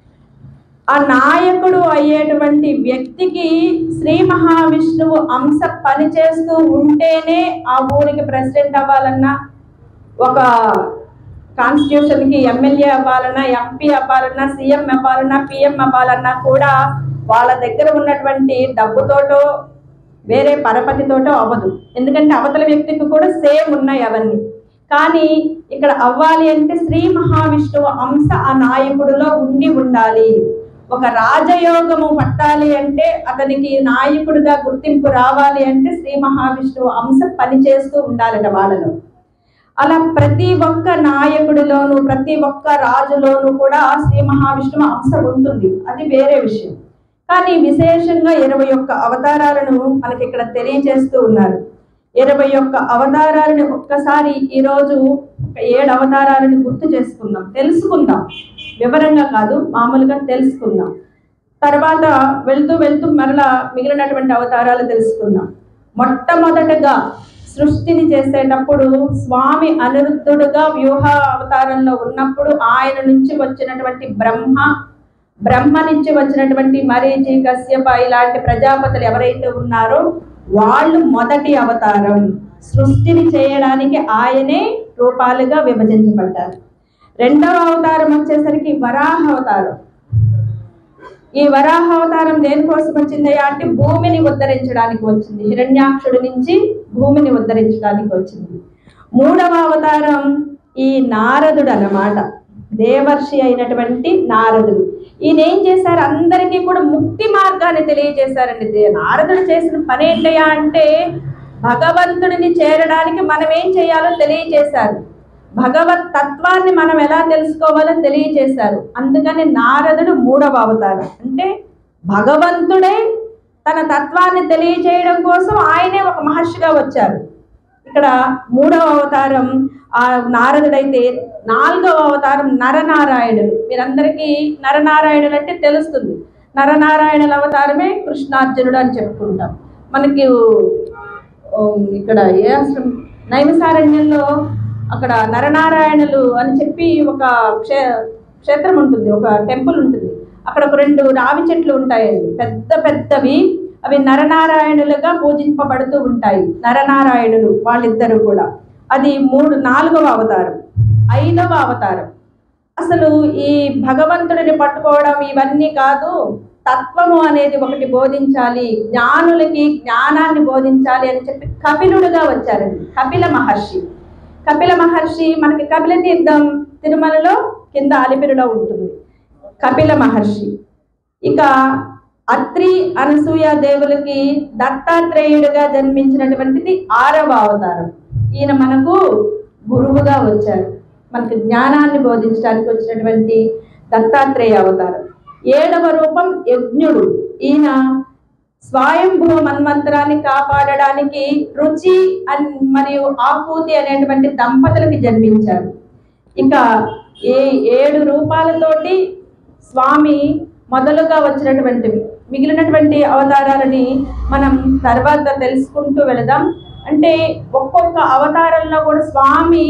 [SPEAKER 1] ఆ నాయకుడు అయ్యేటువంటి వ్యక్తికి శ్రీ మహావిష్ణువు అంశ పనిచేస్తూ ఉంటేనే ఆ ఊరికి ప్రెసిడెంట్ అవ్వాలన్నా ఒక కాన్స్టిట్యూషన్కి ఎమ్మెల్యే అవ్వాలన్నా ఎంపీ అవ్వాలన్నా సీఎం అవ్వాలన్నా పిఎం అవ్వాలన్నా కూడా వాళ్ళ దగ్గర ఉన్నటువంటి డబ్బుతోటో వేరే పరపతితోటో అవ్వదు ఎందుకంటే అవతల వ్యక్తికి కూడా సేమ్ ఉన్నాయి అవన్నీ కానీ ఇక్కడ అవ్వాలి అంటే శ్రీ మహావిష్ణువు అంశ ఆ నాయకుడిలో ఉండి ఉండాలి ఒక రాజయోగము పట్టాలి అంటే అతనికి నాయకుడిగా గుర్తింపు రావాలి అంటే శ్రీ మహావిష్ణువు అంశ పనిచేస్తూ ఉండాలట వాళ్ళలో అలా ప్రతి ఒక్క నాయకుడిలోను ప్రతి ఒక్క రాజులోను కూడా శ్రీ మహావిష్ణువు అంశం ఉంటుంది అది వేరే విషయం కానీ విశేషంగా ఇరవై ఒక్క అవతారాలను మనకి ఇక్కడ తెలియజేస్తూ ఉన్నారు ఇరవై ఒక్క అవతారాలను ఒక్కసారి ఈరోజు ఒక ఏడు అవతారాలను గుర్తు చేసుకుందాం తెలుసుకుందాం వివరంగా కాదు మామూలుగా తెలుసుకుందాం తర్వాత వెళ్తూ వెళ్తూ మరలా మిగిలినటువంటి అవతారాలు తెలుసుకుందాం మొట్టమొదటగా సృష్టిని చేసేటప్పుడు స్వామి అనిరుద్ధుడుగా వ్యూహ అవతారంలో ఉన్నప్పుడు ఆయన నుంచి వచ్చినటువంటి బ్రహ్మ బ్రహ్మ నుంచి వచ్చినటువంటి మరీచి కశ్యప ఇలాంటి ప్రజాపతులు ఎవరైతే ఉన్నారో వాళ్ళు మొదటి అవతారం సృష్టిని చేయడానికి ఆయనే రూపాలుగా విభజించబడ్డారు రెండవ అవతారం వచ్చేసరికి వరాహ అవతారం ఈ వరాహ అవతారం దేనికోసం వచ్చిందయ్యా అంటే భూమిని ఉద్ధరించడానికి వచ్చింది హిరణ్యాక్షుడి నుంచి భూమిని ఉద్ధరించడానికి వచ్చింది మూడవ అవతారం ఈ నారదుడు అన్నమాట దేవర్షి అయినటువంటి నారదుడు ఈయన ఏం చేశారు అందరికీ కూడా ముక్తి మార్గాన్ని తెలియజేశారండి దే- నారదుడు చేసిన పని ఏంటయ్యా అంటే భగవంతుడిని చేరడానికి మనం ఏం చేయాలో తెలియజేశారు భగవత్ తత్వాన్ని మనం ఎలా తెలుసుకోవాలో తెలియజేశారు అందుకని నారదుడు మూడవ అవతారం అంటే భగవంతుడే తన తత్వాన్ని తెలియజేయడం కోసం ఆయనే ఒక మహర్షిగా వచ్చారు ఇక్కడ మూడవ అవతారం ఆ నారదుడైతే నాలుగవ అవతారం నరనారాయణులు మీరందరికీ నరనారాయణులు అంటే తెలుస్తుంది నరనారాయణుల అవతారమే కృష్ణార్జునుడు అని చెప్పుకుంటాం మనకి ఉమ్, ఇక్కడ ఏ ఆశ్రమం నైమిసారణ్యంలో అక్కడ నరనారాయణులు అని చెప్పి ఒక క్షే క్షేత్రం ఉంటుంది ఒక టెంపుల్ ఉంటుంది అక్కడ ఒక రెండు రావి చెట్లు ఉంటాయండి పెద్ద పెద్దవి అవి నరనారాయణులుగా పూజింపబడుతూ ఉంటాయి నరనారాయణులు వాళ్ళిద్దరూ కూడా అది మూడు నాలుగవ అవతారం ఐదవ అవతారం అసలు ఈ భగవంతుడిని పట్టుకోవడం ఇవన్నీ కాదు తత్వము అనేది ఒకటి బోధించాలి జ్ఞానులకి జ్ఞానాన్ని బోధించాలి అని చెప్పి కపిలుడుగా వచ్చారండి కపిల మహర్షి కపిల మహర్షి మనకి కపిల తీర్థం తిరుమలలో కింద అలిపిరిలో ఉంటుంది కపిల మహర్షి ఇక అత్రి అనసూయ దేవులకి దత్తాత్రేయుడిగా జన్మించినటువంటిది ఆరవ అవతారం ఈయన మనకు గురువుగా వచ్చారు మనకు జ్ఞానాన్ని బోధించడానికి వచ్చినటువంటి దత్తాత్రేయ అవతారం ఏడవ రూపం యజ్ఞుడు ఈయన స్వయంభూ మన్వంతరాన్ని కాపాడడానికి రుచి అన్ మరియు ఆకూతి అనేటువంటి దంపతులకి జన్మించారు ఇంకా ఏ ఏడు రూపాలతోటి స్వామి మొదలుగా వచ్చినటువంటివి మిగిలినటువంటి అవతారాలని మనం తర్వాత తెలుసుకుంటూ వెళదాం అంటే ఒక్కొక్క అవతారంలో కూడా స్వామి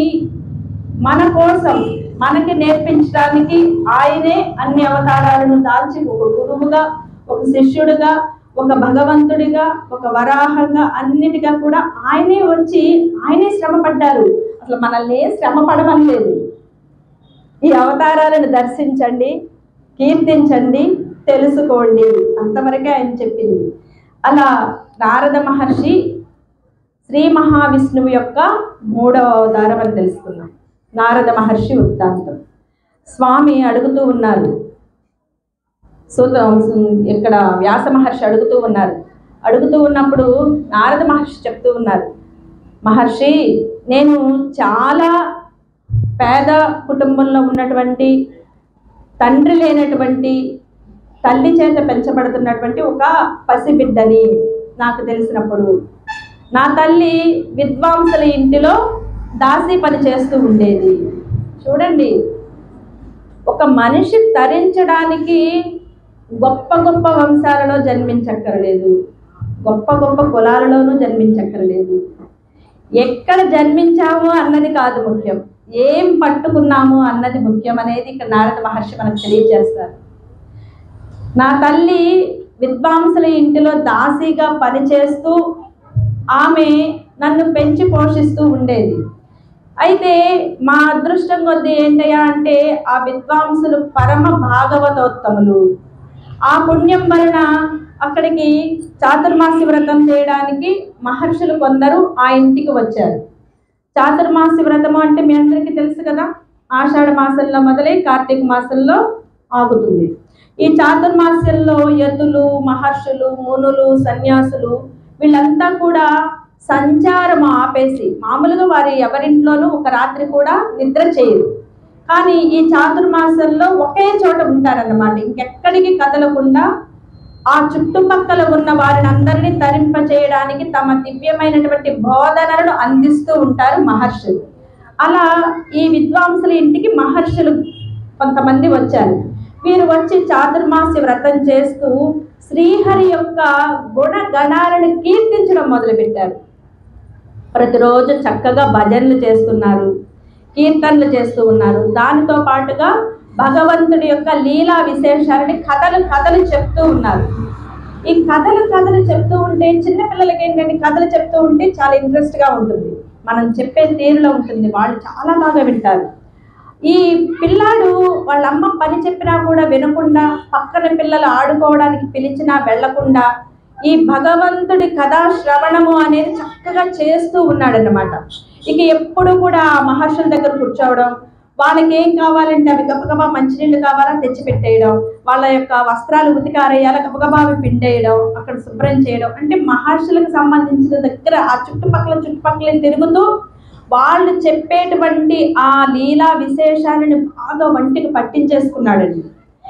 [SPEAKER 1] మన కోసం మనకి నేర్పించడానికి ఆయనే అన్ని అవతారాలను దాల్చి ఒక గురువుగా ఒక శిష్యుడుగా ఒక భగవంతుడిగా ఒక వరాహంగా అన్నిటిగా కూడా ఆయనే వచ్చి ఆయనే శ్రమ పడ్డారు అసలు మనల్ని శ్రమ పడమని లేదు ఈ అవతారాలను దర్శించండి కీర్తించండి తెలుసుకోండి అంతవరకే ఆయన చెప్పింది అలా నారద మహర్షి శ్రీ మహావిష్ణువు యొక్క మూడవ అవతారం అని తెలుసుకున్నాం నారద మహర్షి వృత్తాంతం స్వామి అడుగుతూ ఉన్నారు సూత ఇక్కడ వ్యాస మహర్షి అడుగుతూ ఉన్నారు అడుగుతూ ఉన్నప్పుడు నారద మహర్షి చెప్తూ ఉన్నారు మహర్షి నేను చాలా పేద కుటుంబంలో ఉన్నటువంటి తండ్రి లేనటువంటి తల్లి చేత పెంచబడుతున్నటువంటి ఒక పసిబిడ్డని నాకు తెలిసినప్పుడు నా తల్లి విద్వాంసుల ఇంటిలో దాసీ పని చేస్తూ ఉండేది చూడండి ఒక మనిషి తరించడానికి గొప్ప గొప్ప వంశాలలో జన్మించక్కర్లేదు గొప్ప గొప్ప కులాలలోనూ జన్మించక్కర్లేదు ఎక్కడ జన్మించాము అన్నది కాదు ముఖ్యం ఏం పట్టుకున్నాము అన్నది ముఖ్యం అనేది ఇక్కడ నారద మహర్షి మనకు తెలియజేస్తారు నా తల్లి విద్వాంసుల ఇంటిలో దాసీగా పనిచేస్తూ ఆమె నన్ను పెంచి పోషిస్తూ ఉండేది అయితే మా అదృష్టం కొద్దీ ఏంటయ్యా అంటే ఆ విద్వాంసులు పరమ భాగవతోత్తములు ఆ పుణ్యం వలన అక్కడికి చాతుర్మాసి వ్రతం చేయడానికి మహర్షులు కొందరు ఆ ఇంటికి వచ్చారు చాతుర్మాసి వ్రతము అంటే మీ అందరికీ తెలుసు కదా ఆషాఢ మాసంలో మొదలై కార్తీక మాసంలో ఆగుతుంది ఈ చాతుర్మాస్యంలో యతులు మహర్షులు మునులు సన్యాసులు వీళ్ళంతా కూడా సంచారం ఆపేసి మామూలుగా వారి ఎవరింట్లోనూ ఒక రాత్రి కూడా నిద్ర చేయరు కానీ ఈ చాతుర్మాసంలో ఒకే చోట ఉంటారన్నమాట ఇంకెక్కడికి కదలకుండా ఆ చుట్టుపక్కల ఉన్న వారిని అందరినీ తరింప చేయడానికి తమ దివ్యమైనటువంటి బోధనలను అందిస్తూ ఉంటారు మహర్షులు అలా ఈ విద్వాంసుల ఇంటికి మహర్షులు కొంతమంది వచ్చారు వీరు వచ్చి చాతుర్మాస్య వ్రతం చేస్తూ శ్రీహరి యొక్క గుణగణాలను కీర్తించడం మొదలుపెట్టారు ప్రతిరోజు చక్కగా భజనలు చేస్తున్నారు కీర్తనలు చేస్తూ ఉన్నారు దానితో పాటుగా భగవంతుడి యొక్క లీలా విశేషాలని కథలు కథలు చెప్తూ ఉన్నారు ఈ కథలు కథలు చెప్తూ ఉంటే చిన్నపిల్లలకి ఏంటంటే కథలు చెప్తూ ఉంటే చాలా ఇంట్రెస్ట్గా ఉంటుంది మనం చెప్పే తీరులో ఉంటుంది వాళ్ళు చాలా బాగా వింటారు ఈ పిల్లాడు వాళ్ళ అమ్మ పని చెప్పినా కూడా వినకుండా పక్కన పిల్లలు ఆడుకోవడానికి పిలిచినా వెళ్లకుండా ఈ భగవంతుడి కథా శ్రవణము అనేది చక్కగా చేస్తూ ఉన్నాడనమాట ఇక ఎప్పుడు కూడా ఆ మహర్షుల దగ్గర కూర్చోవడం వాళ్ళకి ఏం కావాలంటే అవి గబగబా మంచినీళ్ళు కావాలా తెచ్చి పెట్టేయడం వాళ్ళ యొక్క వస్త్రాలు ఉతికారేయాల గబగబా అవి పిండేయడం అక్కడ శుభ్రం చేయడం అంటే మహర్షులకు సంబంధించిన దగ్గర ఆ చుట్టుపక్కల చుట్టుపక్కల తిరుగుతూ వాళ్ళు చెప్పేటువంటి ఆ లీలా విశేషాలను బాగా వంటికి పట్టించేసుకున్నాడండి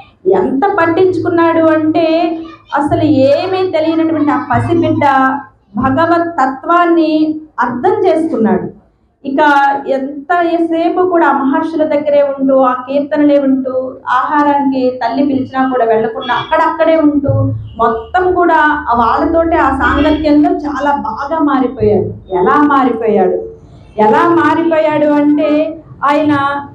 [SPEAKER 1] ఎంత పట్టించుకున్నాడు అంటే అసలు ఏమీ తెలియనటువంటి ఆ పసిబిడ్డ భగవత్ తత్వాన్ని అర్థం చేసుకున్నాడు ఇక ఎంత సేపు కూడా ఆ మహర్షుల దగ్గరే ఉంటూ ఆ కీర్తనలే ఉంటూ ఆహారానికి తల్లి పిలిచినా కూడా వెళ్లకుండా అక్కడక్కడే ఉంటూ మొత్తం కూడా ఆ వాళ్ళతోటే ఆ సాంగత్యంలో చాలా బాగా మారిపోయాడు ఎలా మారిపోయాడు ఎలా మారిపోయాడు అంటే ఆయన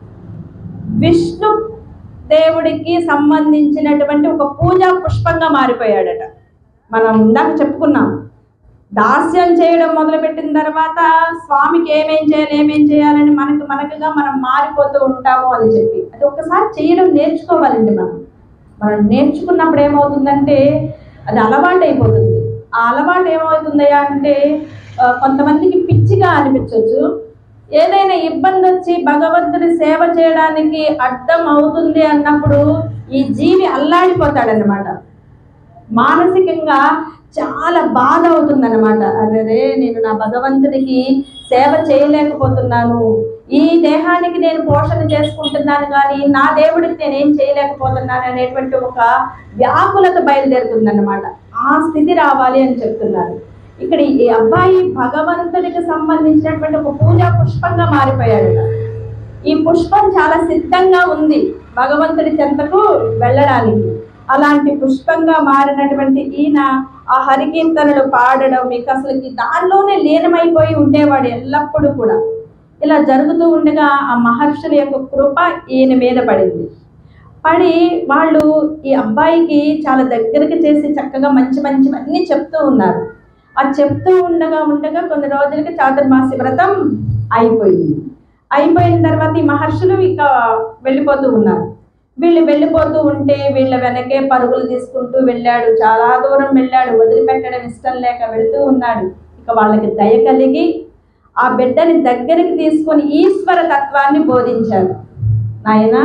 [SPEAKER 1] విష్ణు దేవుడికి సంబంధించినటువంటి ఒక పూజా పుష్పంగా మారిపోయాడట మనం ఇందాక చెప్పుకున్నాం దాస్యం చేయడం మొదలుపెట్టిన తర్వాత స్వామికి ఏమేం చేయాలి ఏమేం చేయాలని మనకు మనకుగా మనం మారిపోతూ ఉంటాము అని చెప్పి అది ఒకసారి చేయడం నేర్చుకోవాలండి మనం మనం నేర్చుకున్నప్పుడు ఏమవుతుందంటే అది అలవాటు అయిపోతుంది ఆ అలవాటు ఏమవుతుందయ్యా అంటే ఆ, కొంతమందికి పిచ్చిగా అనిపించవచ్చు ఏదైనా ఇబ్బంది వచ్చి భగవంతుని సేవ చేయడానికి అడ్డం అవుతుంది అన్నప్పుడు ఈ జీవి అల్లాడిపోతాడనమాట మానసికంగా చాలా బాధ అవుతుందన్నమాట అరే నేను నా భగవంతుడికి సేవ చేయలేకపోతున్నాను ఈ దేహానికి నేను పోషణ చేసుకుంటున్నాను కానీ నా దేవుడికి నేను ఏం చేయలేకపోతున్నాను అనేటువంటి ఒక వ్యాకులత బయలుదేరుతుందన్నమాట ఆ స్థితి రావాలి అని చెప్తున్నారు ఇక్కడ ఈ అబ్బాయి భగవంతుడికి సంబంధించినటువంటి ఒక పూజా పుష్పంగా మారిపోయాడు ఈ పుష్పం చాలా సిద్ధంగా ఉంది భగవంతుడి చెంతకు వెళ్ళడానికి అలాంటి పుష్పంగా మారినటువంటి ఈయన ఆ హరికీర్తనలు పాడడం మీకు అసలుకి దానిలోనే లీనమైపోయి ఉండేవాడు ఎల్లప్పుడూ కూడా ఇలా జరుగుతూ ఉండగా ఆ మహర్షుల యొక్క కృప ఈయన మీద పడింది పడి వాళ్ళు ఈ అబ్బాయికి చాలా దగ్గరికి చేసి చక్కగా మంచి మంచివన్నీ చెప్తూ ఉన్నారు ఆ చెప్తూ ఉండగా ఉండగా కొన్ని రోజులకి చాతుర్మాసి వ్రతం అయిపోయింది అయిపోయిన తర్వాత ఈ మహర్షులు ఇక వెళ్ళిపోతూ ఉన్నారు వీళ్ళు వెళ్ళిపోతూ ఉంటే వీళ్ళ వెనకే పరుగులు తీసుకుంటూ వెళ్ళాడు చాలా దూరం వెళ్ళాడు వదిలిపెట్టడం ఇష్టం లేక వెళ్తూ ఉన్నాడు ఇక వాళ్ళకి దయ కలిగి ఆ బిడ్డని దగ్గరికి తీసుకొని ఈశ్వర తత్వాన్ని బోధించారు నాయనా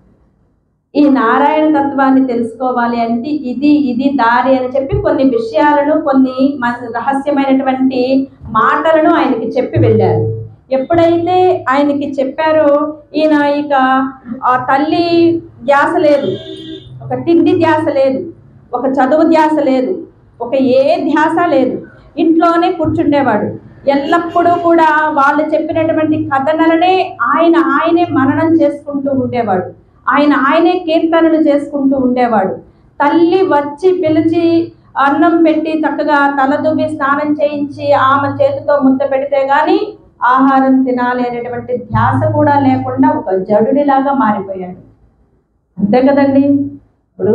[SPEAKER 1] ఈ నారాయణ తత్వాన్ని తెలుసుకోవాలి అంటే ఇది ఇది దారి అని చెప్పి కొన్ని విషయాలను కొన్ని మన రహస్యమైనటువంటి మాటలను ఆయనకి చెప్పి వెళ్ళారు ఎప్పుడైతే ఆయనకి చెప్పారో ఈయన ఇక ఆ తల్లి ధ్యాస లేదు ఒక తిండి ధ్యాస లేదు ఒక చదువు ధ్యాస లేదు ఒక ఏ ధ్యాస లేదు ఇంట్లోనే కూర్చుండేవాడు ఎల్లప్పుడూ కూడా వాళ్ళు చెప్పినటువంటి కథనలనే ఆయన ఆయనే మననం చేసుకుంటూ ఉండేవాడు ఆయన ఆయనే కీర్తనలు చేసుకుంటూ ఉండేవాడు తల్లి వచ్చి పిలిచి అన్నం పెట్టి చక్కగా తలదువ్వి స్నానం చేయించి ఆమె చేతితో ముద్ద పెడితే గాని ఆహారం తినాలి అనేటువంటి ధ్యాస కూడా లేకుండా ఒక జడుడిలాగా మారిపోయాడు అంతే కదండి ఇప్పుడు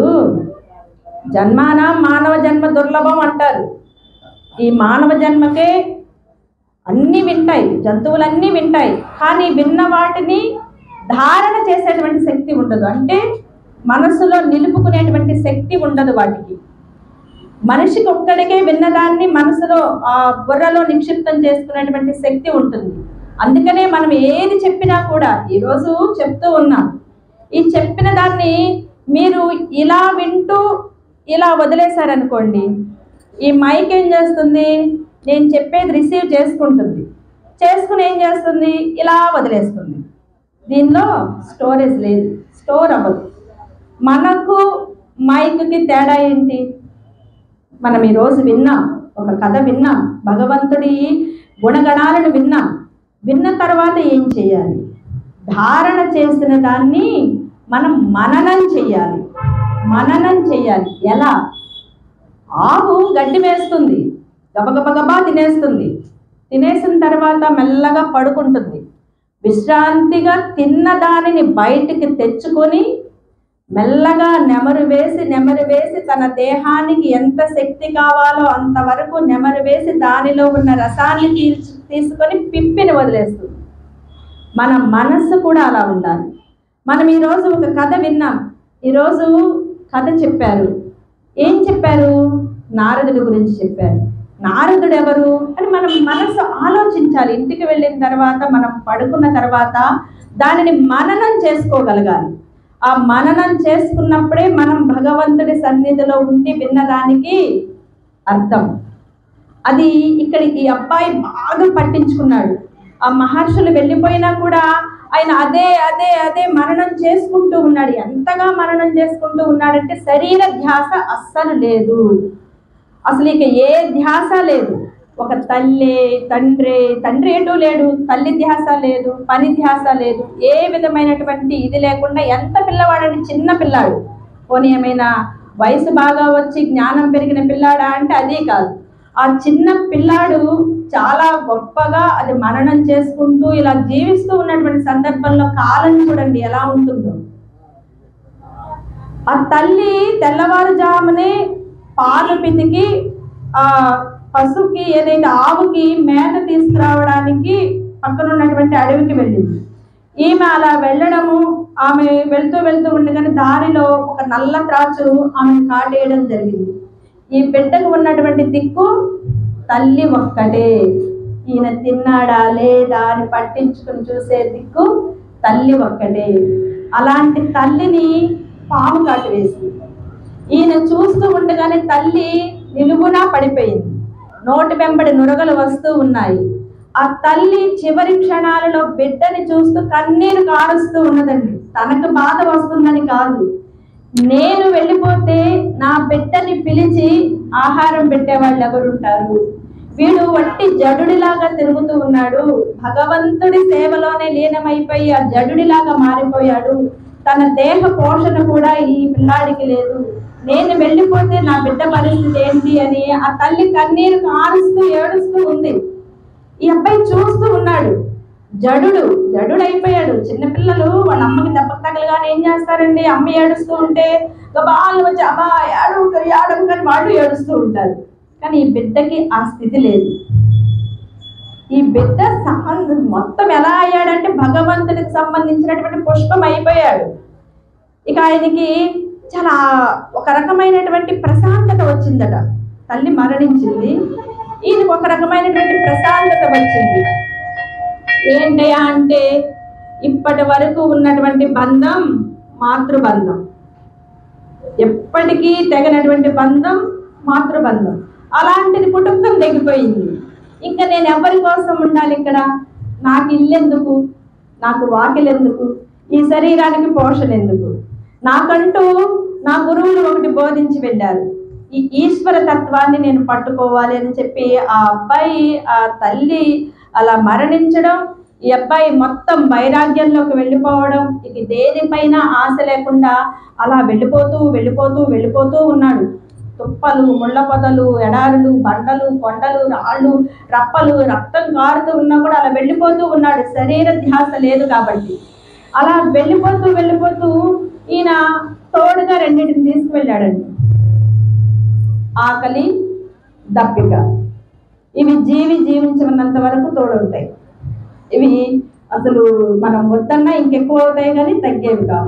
[SPEAKER 1] జన్మాన మానవ జన్మ దుర్లభం అంటారు ఈ మానవ జన్మకే అన్నీ వింటాయి జంతువులన్నీ వింటాయి కానీ విన్న వాటిని ధారణ చేసేటువంటి శక్తి ఉండదు అంటే మనసులో నిలుపుకునేటువంటి శక్తి ఉండదు వాటికి మనిషికి ఒక్కడికే విన్నదాన్ని మనసులో ఆ బుర్రలో నిక్షిప్తం చేసుకునేటువంటి శక్తి ఉంటుంది అందుకనే మనం ఏది చెప్పినా కూడా ఈరోజు చెప్తూ ఉన్నాం ఈ చెప్పిన దాన్ని మీరు ఇలా వింటూ ఇలా వదిలేశారనుకోండి ఈ మైక్ ఏం చేస్తుంది నేను చెప్పేది రిసీవ్ చేసుకుంటుంది చేసుకుని ఏం చేస్తుంది ఇలా వదిలేస్తుంది దీనిలో స్టోరేజ్ లేదు స్టోర్ అవ్వదు మనకు మైక్కి తేడా ఏంటి మనం ఈరోజు విన్నాం ఒక కథ విన్నాం భగవంతుడి గుణగణాలను విన్నాం విన్న తర్వాత ఏం చేయాలి ధారణ చేసిన దాన్ని మనం మననం చేయాలి మననం చేయాలి ఎలా ఆవు గడ్డి వేస్తుంది గబగబగబా తినేస్తుంది తినేసిన తర్వాత మెల్లగా పడుకుంటుంది విశ్రాంతిగా తిన్న దానిని బయటికి తెచ్చుకొని మెల్లగా నెమరు వేసి నెమరు వేసి తన దేహానికి ఎంత శక్తి కావాలో అంతవరకు నెమరు వేసి దానిలో ఉన్న రసాన్ని తీల్చు తీసుకొని పిప్పిని వదిలేస్తుంది మన మనస్సు కూడా అలా ఉండాలి మనం ఈరోజు ఒక కథ విన్నాం ఈరోజు కథ చెప్పారు ఏం చెప్పారు నారదుడి గురించి చెప్పారు నారదుడు ఎవరు అని మనం మనసు ఆలోచించాలి ఇంటికి వెళ్ళిన తర్వాత మనం పడుకున్న తర్వాత దానిని మననం చేసుకోగలగాలి ఆ మననం చేసుకున్నప్పుడే మనం భగవంతుడి సన్నిధిలో ఉండి విన్నదానికి అర్థం అది ఇక్కడ ఈ అబ్బాయి బాగా పట్టించుకున్నాడు ఆ మహర్షులు వెళ్ళిపోయినా కూడా ఆయన అదే అదే అదే మరణం చేసుకుంటూ ఉన్నాడు ఎంతగా మరణం చేసుకుంటూ ఉన్నాడంటే శరీర ధ్యాస అస్సలు లేదు అసలు ఇక ఏ ధ్యాస లేదు ఒక తల్లి తండ్రి తండ్రి ఏటూ లేడు తల్లి ధ్యాస లేదు పని ధ్యాస లేదు ఏ విధమైనటువంటి ఇది లేకుండా ఎంత పిల్లవాడండి చిన్న పిల్లాడు పోనీ ఏమైనా వయసు బాగా వచ్చి జ్ఞానం పెరిగిన పిల్లాడా అంటే అది కాదు ఆ చిన్న పిల్లాడు చాలా గొప్పగా అది మరణం చేసుకుంటూ ఇలా జీవిస్తూ ఉన్నటువంటి సందర్భంలో కాలం చూడండి ఎలా ఉంటుందో ఆ తల్లి తెల్లవారుజామునే పాలు పితికి ఆ పశువుకి ఏదైతే ఆవుకి మేత తీసుకురావడానికి పక్కన ఉన్నటువంటి అడవికి వెళ్ళింది ఈమె అలా వెళ్ళడము ఆమె వెళ్తూ వెళ్తూ ఉండగానే దారిలో ఒక నల్ల త్రాచు ఆమెను కాటేయడం జరిగింది ఈ బిడ్డకు ఉన్నటువంటి దిక్కు తల్లి ఒక్కటే ఈయన తిన్నాడా లేదా అని పట్టించుకుని చూసే దిక్కు తల్లి ఒక్కటే అలాంటి తల్లిని పాము కాటు వేసింది ఈయన చూస్తూ ఉండగానే తల్లి నిలువునా పడిపోయింది నోటి వెంబడి నురగలు వస్తూ ఉన్నాయి ఆ తల్లి చివరి క్షణాలలో బిడ్డని చూస్తూ కన్నీరు కారుస్తూ ఉన్నదండి తనకు బాధ వస్తుందని కాదు నేను వెళ్ళిపోతే నా బిడ్డని పిలిచి ఆహారం పెట్టేవాళ్ళు ఎవరుంటారు వీడు వట్టి జడుడిలాగా తిరుగుతూ ఉన్నాడు భగవంతుడి సేవలోనే లీనమైపోయి ఆ జడుడిలాగా మారిపోయాడు తన దేహ పోషణ కూడా ఈ పిల్లాడికి లేదు నేను వెళ్ళిపోతే నా బిడ్డ పరిస్థితి ఏంటి అని ఆ తల్లి కన్నీరు కారుస్తూ ఏడుస్తూ ఉంది ఈ అబ్బాయి చూస్తూ ఉన్నాడు జడుడు జడుడు అయిపోయాడు చిన్నపిల్లలు వాళ్ళ అమ్మకి దెబ్బకు తగలగానే ఏం చేస్తారండి అమ్మ ఏడుస్తూ ఉంటే బాగా వచ్చి అమ్మా ఏడు ఏడవు కానీ వాళ్ళు ఏడుస్తూ ఉంటారు కానీ ఈ బిడ్డకి ఆ స్థితి లేదు ఈ బిడ్డ సంబంధం మొత్తం ఎలా అయ్యాడంటే భగవంతుడికి సంబంధించినటువంటి పుష్పం అయిపోయాడు ఇక ఆయనకి చాలా ఒక రకమైనటువంటి ప్రశాంతత వచ్చిందట తల్లి మరణించింది ఈయనకి ఒక రకమైనటువంటి ప్రశాంతత వచ్చింది ఏంటయ్యా అంటే ఇప్పటి వరకు ఉన్నటువంటి బంధం మాతృబంధం ఎప్పటికీ తెగనటువంటి బంధం మాతృబంధం అలాంటిది కుటుంబం తెగిపోయింది ఇంకా నేను ఎవరి కోసం ఉండాలి ఇక్కడ నాకు ఇల్లెందుకు నాకు వాకిలెందుకు ఈ శరీరానికి పోషణ ఎందుకు నాకంటూ నా గురువులు ఒకటి బోధించి వెళ్ళారు ఈ ఈశ్వర తత్వాన్ని నేను పట్టుకోవాలి అని చెప్పి ఆ అబ్బాయి ఆ తల్లి అలా మరణించడం ఈ అబ్బాయి మొత్తం వైరాగ్యంలోకి వెళ్ళిపోవడం ఇక దేనిపైన ఆశ లేకుండా అలా వెళ్ళిపోతూ వెళ్ళిపోతూ వెళ్ళిపోతూ ఉన్నాడు తుప్పలు ముళ్ళ పొదలు ఎడారులు బండలు కొండలు రాళ్ళు రప్పలు రక్తం కారుతూ ఉన్నా కూడా అలా వెళ్ళిపోతూ ఉన్నాడు శరీర ధ్యాస లేదు కాబట్టి అలా వెళ్ళిపోతూ వెళ్ళిపోతూ ఈయన తోడుగా రెండింటిని తీసుకువెళ్ళాడండి ఆకలి దప్పిక ఇవి జీవి జీవించమన్నంత వరకు తోడుంటాయి ఇవి అసలు మనం వద్దన్నా ఇంకెక్కువ అవుతాయి కానీ తగ్గేవి కావు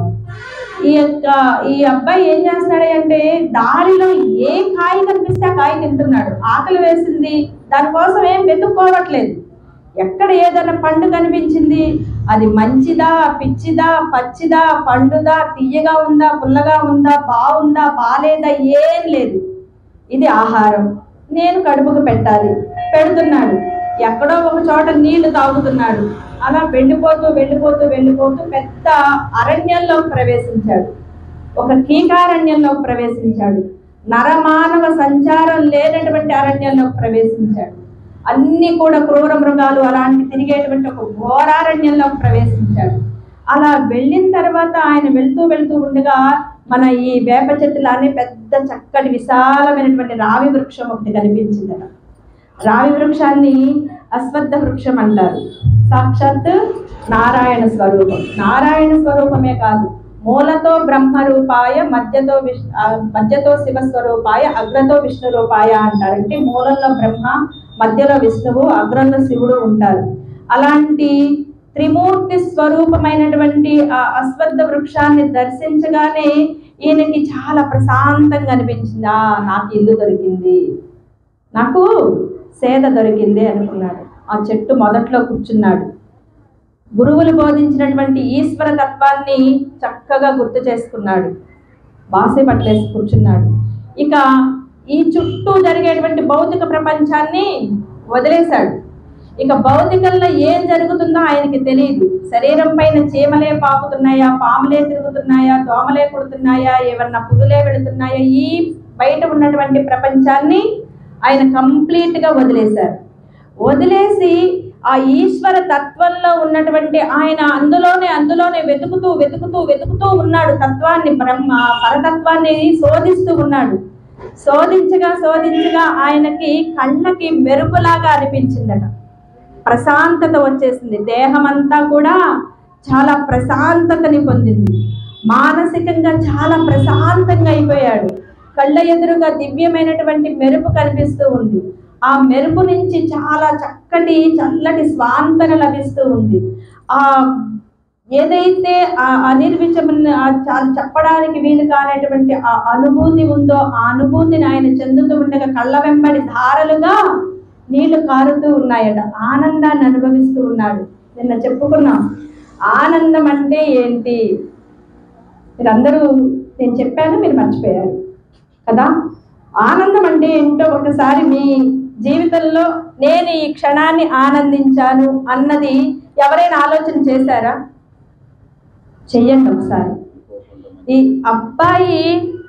[SPEAKER 1] ఈ యొక్క ఈ అబ్బాయి ఏం చేస్తున్నాడు అంటే దారిలో ఏ కాయ కనిపిస్తే ఆ కాయ తింటున్నాడు ఆకలి వేసింది దానికోసం ఏం వెతుక్కోవట్లేదు ఎక్కడ ఏదైనా పండు కనిపించింది అది మంచిదా పిచ్చిదా పచ్చిదా పండుదా తీయగా ఉందా పుల్లగా ఉందా బాగుందా బాలేదా ఏం లేదు ఇది ఆహారం నేను కడుపుకు పెట్టాలి పెడుతున్నాడు ఎక్కడో ఒక చోట నీళ్లు తాగుతున్నాడు అలా వెళ్ళిపోతూ వెళ్ళిపోతూ వెళ్ళిపోతూ పెద్ద అరణ్యంలో ప్రవేశించాడు ఒక కీకారణ్యంలో ప్రవేశించాడు నరమానవ సంచారం లేనటువంటి అరణ్యంలో ప్రవేశించాడు అన్ని కూడా క్రూర మృగాలు అలాంటి తిరిగేటువంటి ఒక ఘోరారణ్యంలో ప్రవేశించాడు అలా వెళ్ళిన తర్వాత ఆయన వెళ్తూ వెళ్తూ ఉండగా మన ఈ వేప చెట్టులానే పెద్ద చక్కటి విశాలమైనటువంటి రావి వృక్షం ఒకటి కనిపించిందట రావి వృక్షాన్ని అశ్వత్థ వృక్షం అంటారు సాక్షాత్ నారాయణ స్వరూపం నారాయణ స్వరూపమే కాదు మూలతో బ్రహ్మ రూపాయ మధ్యతో విష్ ఆ, మధ్యతో శివ స్వరూపాయ అగ్రతో విష్ణు రూపాయ అంటారు అంటే మూలంలో బ్రహ్మ మధ్యలో విష్ణువు అగ్రంలో శివుడు ఉంటారు అలాంటి త్రిమూర్తి స్వరూపమైనటువంటి ఆ అశ్వత్థ వృక్షాన్ని దర్శించగానే ఈయనకి చాలా ప్రశాంతంగా అనిపించింది ఆ నాకు ఇల్లు దొరికింది నాకు సేద దొరికింది అనుకున్నాడు ఆ చెట్టు మొదట్లో కూర్చున్నాడు గురువులు బోధించినటువంటి ఈశ్వర తత్వాన్ని చక్కగా గుర్తు చేసుకున్నాడు బాసే పట్టేసి కూర్చున్నాడు ఇక ఈ చుట్టూ జరిగేటువంటి భౌతిక ప్రపంచాన్ని వదిలేశాడు ఇక భౌతికంలో ఏం జరుగుతుందో ఆయనకి తెలియదు శరీరం పైన చీమలే పాకుతున్నాయా పాములే తిరుగుతున్నాయా దోమలే కుడుతున్నాయా ఏమన్నా పులులే వెళుతున్నాయా ఈ బయట ఉన్నటువంటి ప్రపంచాన్ని ఆయన కంప్లీట్గా వదిలేశారు వదిలేసి ఆ ఈశ్వర తత్వంలో ఉన్నటువంటి ఆయన అందులోనే అందులోనే వెతుకుతూ వెతుకుతూ వెతుకుతూ ఉన్నాడు తత్వాన్ని బ్రహ్మ పరతత్వాన్ని శోధిస్తూ ఉన్నాడు శోధించగా శోధించగా ఆయనకి కళ్ళకి మెరుపులాగా అనిపించిందట ప్రశాంతత వచ్చేసింది దేహమంతా కూడా చాలా ప్రశాంతతని పొందింది మానసికంగా చాలా ప్రశాంతంగా అయిపోయాడు కళ్ళ ఎదురుగా దివ్యమైనటువంటి మెరుపు కనిపిస్తూ ఉంది ఆ మెరుపు నుంచి చాలా చక్కటి చల్లటి స్వాంతన లభిస్తూ ఉంది ఆ ఏదైతే ఆ అనిర్విచమైన ఆ చ- చెప్పడానికి వీలు కానటువంటి ఆ అనుభూతి ఉందో ఆ అనుభూతిని ఆయన చెందుతూ ఉండగా కళ్ళ వెంబడి ధారలుగా నీళ్లు కారుతూ ఉన్నాయట ఆనందాన్ని అనుభవిస్తూ ఉన్నాడు నిన్న చెప్పుకున్నాం ఆనందం అంటే ఏంటి మీరందరూ నేను చెప్పాను మీరు మర్చిపోయారు కదా ఆనందం అంటే ఏంటో ఒకసారి మీ జీవితంలో నేను ఈ క్షణాన్ని ఆనందించాను అన్నది ఎవరైనా ఆలోచన చేశారా చెయ్యండి ఒకసారి ఈ అబ్బాయి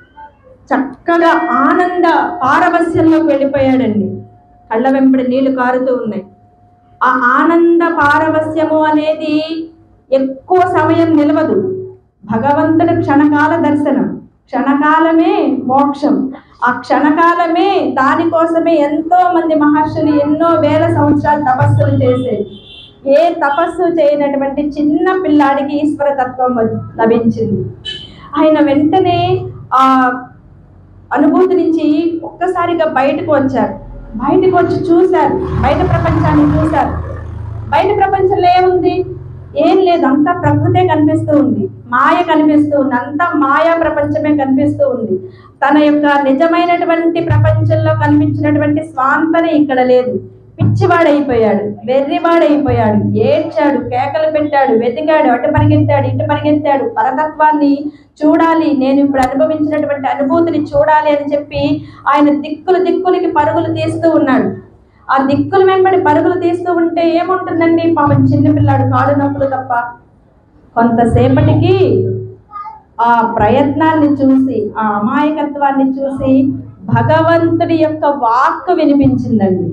[SPEAKER 1] చక్కగా ఆనంద పారవస్యంలోకి వెళ్ళిపోయాడండి కళ్ళ వెంబడి నీళ్లు కారుతూ ఉన్నాయి ఆ ఆనంద పారవస్యము అనేది ఎక్కువ సమయం నిలవదు భగవంతుడి క్షణకాల దర్శనం క్షణకాలమే మోక్షం ఆ క్షణకాలమే దానికోసమే ఎంతో మంది మహర్షులు ఎన్నో వేల సంవత్సరాలు తపస్సులు చేసేది ఏ తపస్సు చేయనటువంటి చిన్న పిల్లాడికి ఈశ్వర తత్వం లభించింది ఆయన వెంటనే ఆ అనుభూతి నుంచి ఒక్కసారిగా బయటకు వచ్చారు బయటకు వచ్చి చూశారు బయట ప్రపంచాన్ని చూశారు బయట ప్రపంచంలో ఏముంది ఏం లేదు అంతా ప్రకృతే కనిపిస్తూ ఉంది మాయ కనిపిస్తూ ఉంది అంతా మాయా ప్రపంచమే కనిపిస్తూ ఉంది తన యొక్క నిజమైనటువంటి ప్రపంచంలో కనిపించినటువంటి స్వాంతనే ఇక్కడ లేదు పిచ్చివాడైపోయాడు వెర్రివాడైపోయాడు ఏడ్చాడు కేకలు పెట్టాడు వెతికాడు అటు పరిగెత్తాడు ఇటు పరిగెత్తాడు పరతత్వాన్ని చూడాలి నేను ఇప్పుడు అనుభవించినటువంటి అనుభూతిని చూడాలి అని చెప్పి ఆయన దిక్కులు దిక్కులకి పరుగులు తీస్తూ ఉన్నాడు ఆ దిక్కులు వెంబడి పరుగులు తీస్తూ ఉంటే ఏముంటుందండి పాపం చిన్నపిల్లాడు కాడు నొప్పులు తప్ప కొంతసేపటికి ఆ ప్రయత్నాన్ని చూసి ఆ అమాయకత్వాన్ని చూసి భగవంతుడి యొక్క వాక్కు వినిపించిందండి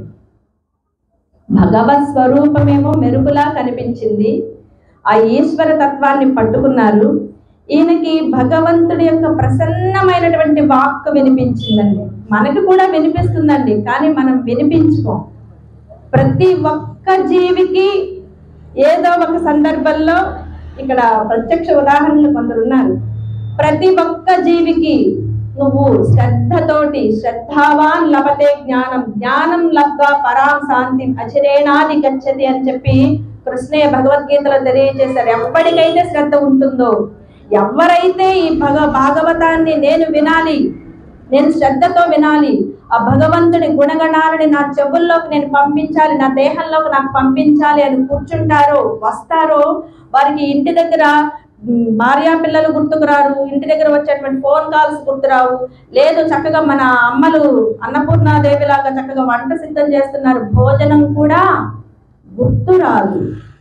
[SPEAKER 1] భగవత్ స్వరూపమేమో మెరుపులా కనిపించింది ఆ ఈశ్వర తత్వాన్ని పట్టుకున్నారు ఈయనకి భగవంతుడి యొక్క ప్రసన్నమైనటువంటి వాక్కు వినిపించిందండి మనకు కూడా వినిపిస్తుందండి కానీ మనం వినిపించుకోం ప్రతి ఒక్క జీవికి ఏదో ఒక సందర్భంలో ఇక్కడ ప్రత్యక్ష ఉదాహరణలు కొందరు ఉన్నారు ప్రతి ఒక్క జీవికి నువ్వు శ్రద్ధతోటి శ్రద్ధావాన్ లభతే జ్ఞానం జ్ఞానం లబ్ధ పరాం శాంతి అచిరేణాది గచ్చతి అని చెప్పి కృష్ణయ్య భగవద్గీతలో తెలియజేశారు ఎప్పటికైతే శ్రద్ధ ఉంటుందో ఎవరైతే ఈ భగ భాగవతాన్ని నేను వినాలి నేను శ్రద్ధతో వినాలి ఆ భగవంతుడి గుణగణాలని నా చెవుల్లోకి నేను పంపించాలి నా దేహంలోకి నాకు పంపించాలి అని కూర్చుంటారో వస్తారో వారికి ఇంటి దగ్గర మ్, భార్యా పిల్లలు గుర్తుకురారు ఇంటి దగ్గర వచ్చేటువంటి ఫోన్ కాల్స్ గుర్తురావు లేదు చక్కగా మన అమ్మలు అన్నపూర్ణాదేవి లాగా చక్కగా వంట సిద్ధం చేస్తున్నారు భోజనం కూడా గుర్తురాదు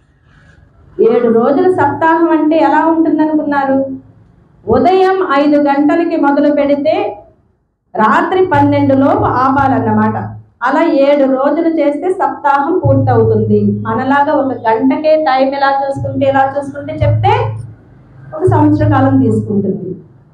[SPEAKER 1] ఏడు రోజుల సప్తాహం అంటే ఎలా ఉంటుందనుకున్నారు ఉదయం ఐదు గంటలకి మొదలు పెడితే రాత్రి పన్నెండులోపు ఆపాలన్నమాట అలా ఏడు రోజులు చేస్తే సప్తాహం పూర్తవుతుంది మనలాగా ఒక గంటకే టైం ఎలా చూసుకుంటే ఎలా చూసుకుంటే చెప్తే ఒక సంవత్సర కాలం తీసుకుంటుంది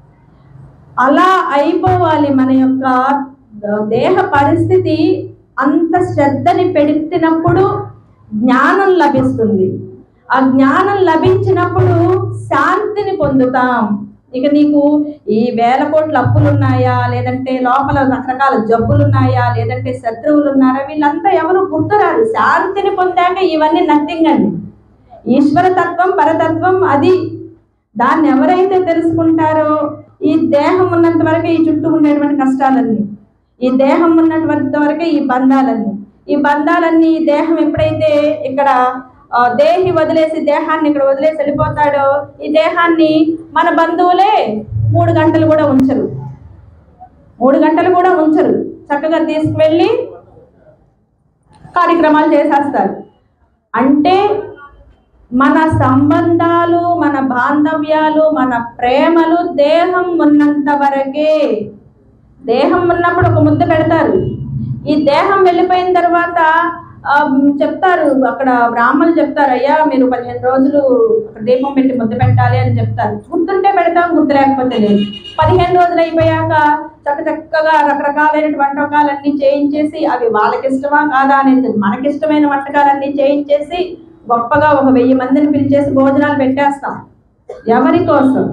[SPEAKER 1] అలా అయిపోవాలి మన యొక్క దేహ పరిస్థితి అంత శ్రద్ధని పెడుతున్నప్పుడు జ్ఞానం లభిస్తుంది ఆ జ్ఞానం లభించినప్పుడు శాంతిని పొందుతాం ఇక నీకు ఈ వేల కోట్ల అప్పులు ఉన్నాయా లేదంటే లోపల రకరకాల జబ్బులు ఉన్నాయా లేదంటే శత్రువులు ఉన్నారా వీళ్ళంతా ఎవరు గుర్తురారు శాంతిని పొందాక ఇవన్నీ నథింగ్ అండి ఈశ్వర తత్వం పరతత్వం అది దాన్ని ఎవరైతే తెలుసుకుంటారో ఈ దేహం ఉన్నంత వరకు ఈ చుట్టూ ఉండేటువంటి కష్టాలన్నీ ఈ దేహం ఉన్నటువంటి వరకే ఈ బంధాలన్నీ ఈ బంధాలన్నీ ఈ దేహం ఎప్పుడైతే ఇక్కడ ఆ, దేహి వదిలేసి దేహాన్ని ఇక్కడ వదిలేసి వెళ్ళిపోతాడో ఈ దేహాన్ని మన బంధువులే మూడు గంటలు కూడా ఉంచరు మూడు గంటలు కూడా ఉంచరు చక్కగా తీసుకువెళ్ళి కార్యక్రమాలు చేసేస్తారు అంటే మన సంబంధాలు మన బాంధవ్యాలు మన ప్రేమలు దేహం ఉన్నంత వరకే దేహం ఉన్నప్పుడు ఒక ముద్ద పెడతారు ఈ దేహం వెళ్ళిపోయిన తర్వాత ఆ, చెప్తారు అక్కడ బ్రాహ్మణులు చెప్తారు అయ్యా మీరు పదిహేను రోజులు అక్కడ దీపం పెట్టి ముద్ద పెట్టాలి అని చెప్తారు గుర్తుంటే పెడతాం గుర్తు లేకపోతే లేదు పదిహేను రోజులు అయిపోయాక చక్క చక్కగా రకరకాలైన వంటకాలన్నీ చేయించేసి అవి వాళ్ళకి ఇష్టమా కాదా అనేది మనకిష్టమైన వంటకాలన్నీ చేయించేసి గొప్పగా ఒక వెయ్యి మందిని పిలిచేసి భోజనాలు పెట్టేస్తాం ఎవరి కోసం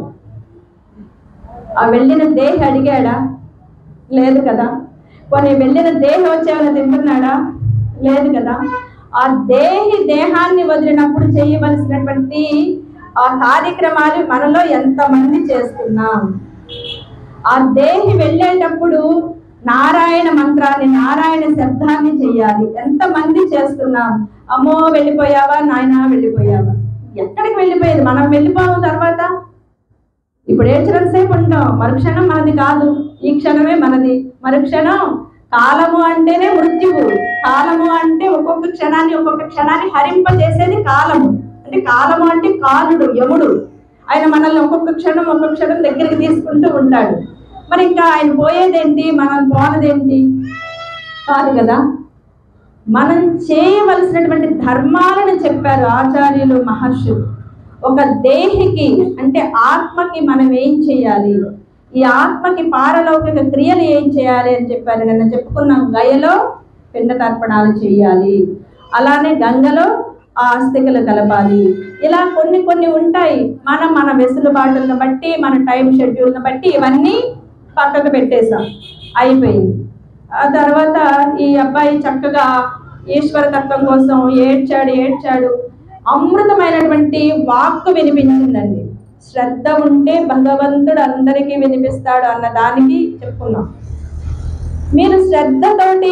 [SPEAKER 1] ఆ వెళ్ళిన దేహి అడిగాడా లేదు కదా కొన్ని వెళ్ళిన దేహి వచ్చేమైనా తింటున్నాడా లేదు కదా ఆ దేహి దేహాన్ని వదిలినప్పుడు చేయవలసినటువంటి ఆ కార్యక్రమాలు మనలో ఎంతమంది చేస్తున్నాం ఆ దేహి వెళ్ళేటప్పుడు నారాయణ మంత్రాన్ని నారాయణ శబ్దాన్ని చెయ్యాలి ఎంతమంది చేస్తున్నాం అమ్మో వెళ్ళిపోయావా నాయన వెళ్ళిపోయావా ఎక్కడికి వెళ్ళిపోయేది మనం వెళ్ళిపోయాము తర్వాత ఇప్పుడు ఏడ్చినంత సేపు ఉంటాం మరుక్షణం మనది కాదు ఈ క్షణమే మనది మరుక్షణం కాలము అంటేనే మృత్యువు కాలము అంటే ఒక్కొక్క క్షణాన్ని ఒక్కొక్క క్షణాన్ని హరింపజేసేది కాలము అంటే కాలము అంటే కాలుడు యముడు ఆయన మనల్ని ఒక్కొక్క క్షణం ఒక్కొక్క క్షణం దగ్గరికి తీసుకుంటూ ఉంటాడు మరి ఇంకా ఆయన పోయేదేంటి మనం పోనదేంటి కాదు కదా మనం చేయవలసినటువంటి ధర్మాలను చెప్పారు ఆచార్యులు మహర్షులు ఒక దేహికి అంటే ఆత్మకి మనం ఏం చేయాలి ఈ ఆత్మకి పారలౌకిక క్రియలు ఏం చేయాలి అని చెప్పారు నిన్న చెప్పుకున్నాం గయలో పిండ తర్పణాలు చేయాలి అలానే గంగలో ఆ అస్థికలు కలపాలి ఇలా కొన్ని కొన్ని ఉంటాయి మనం మన వెసులుబాటులను బట్టి మన టైం షెడ్యూల్ని బట్టి ఇవన్నీ పక్కకు పెట్టేశాం అయిపోయింది ఆ తర్వాత ఈ అబ్బాయి చక్కగా ఈశ్వర తత్వం కోసం ఏడ్చాడు ఏడ్చాడు అమృతమైనటువంటి వాక్కు వినిపించిందండి శ్రద్ధ ఉంటే భగవంతుడు అందరికీ వినిపిస్తాడు అన్న దానికి చెప్పుకున్నాం మీరు శ్రద్ధతోటి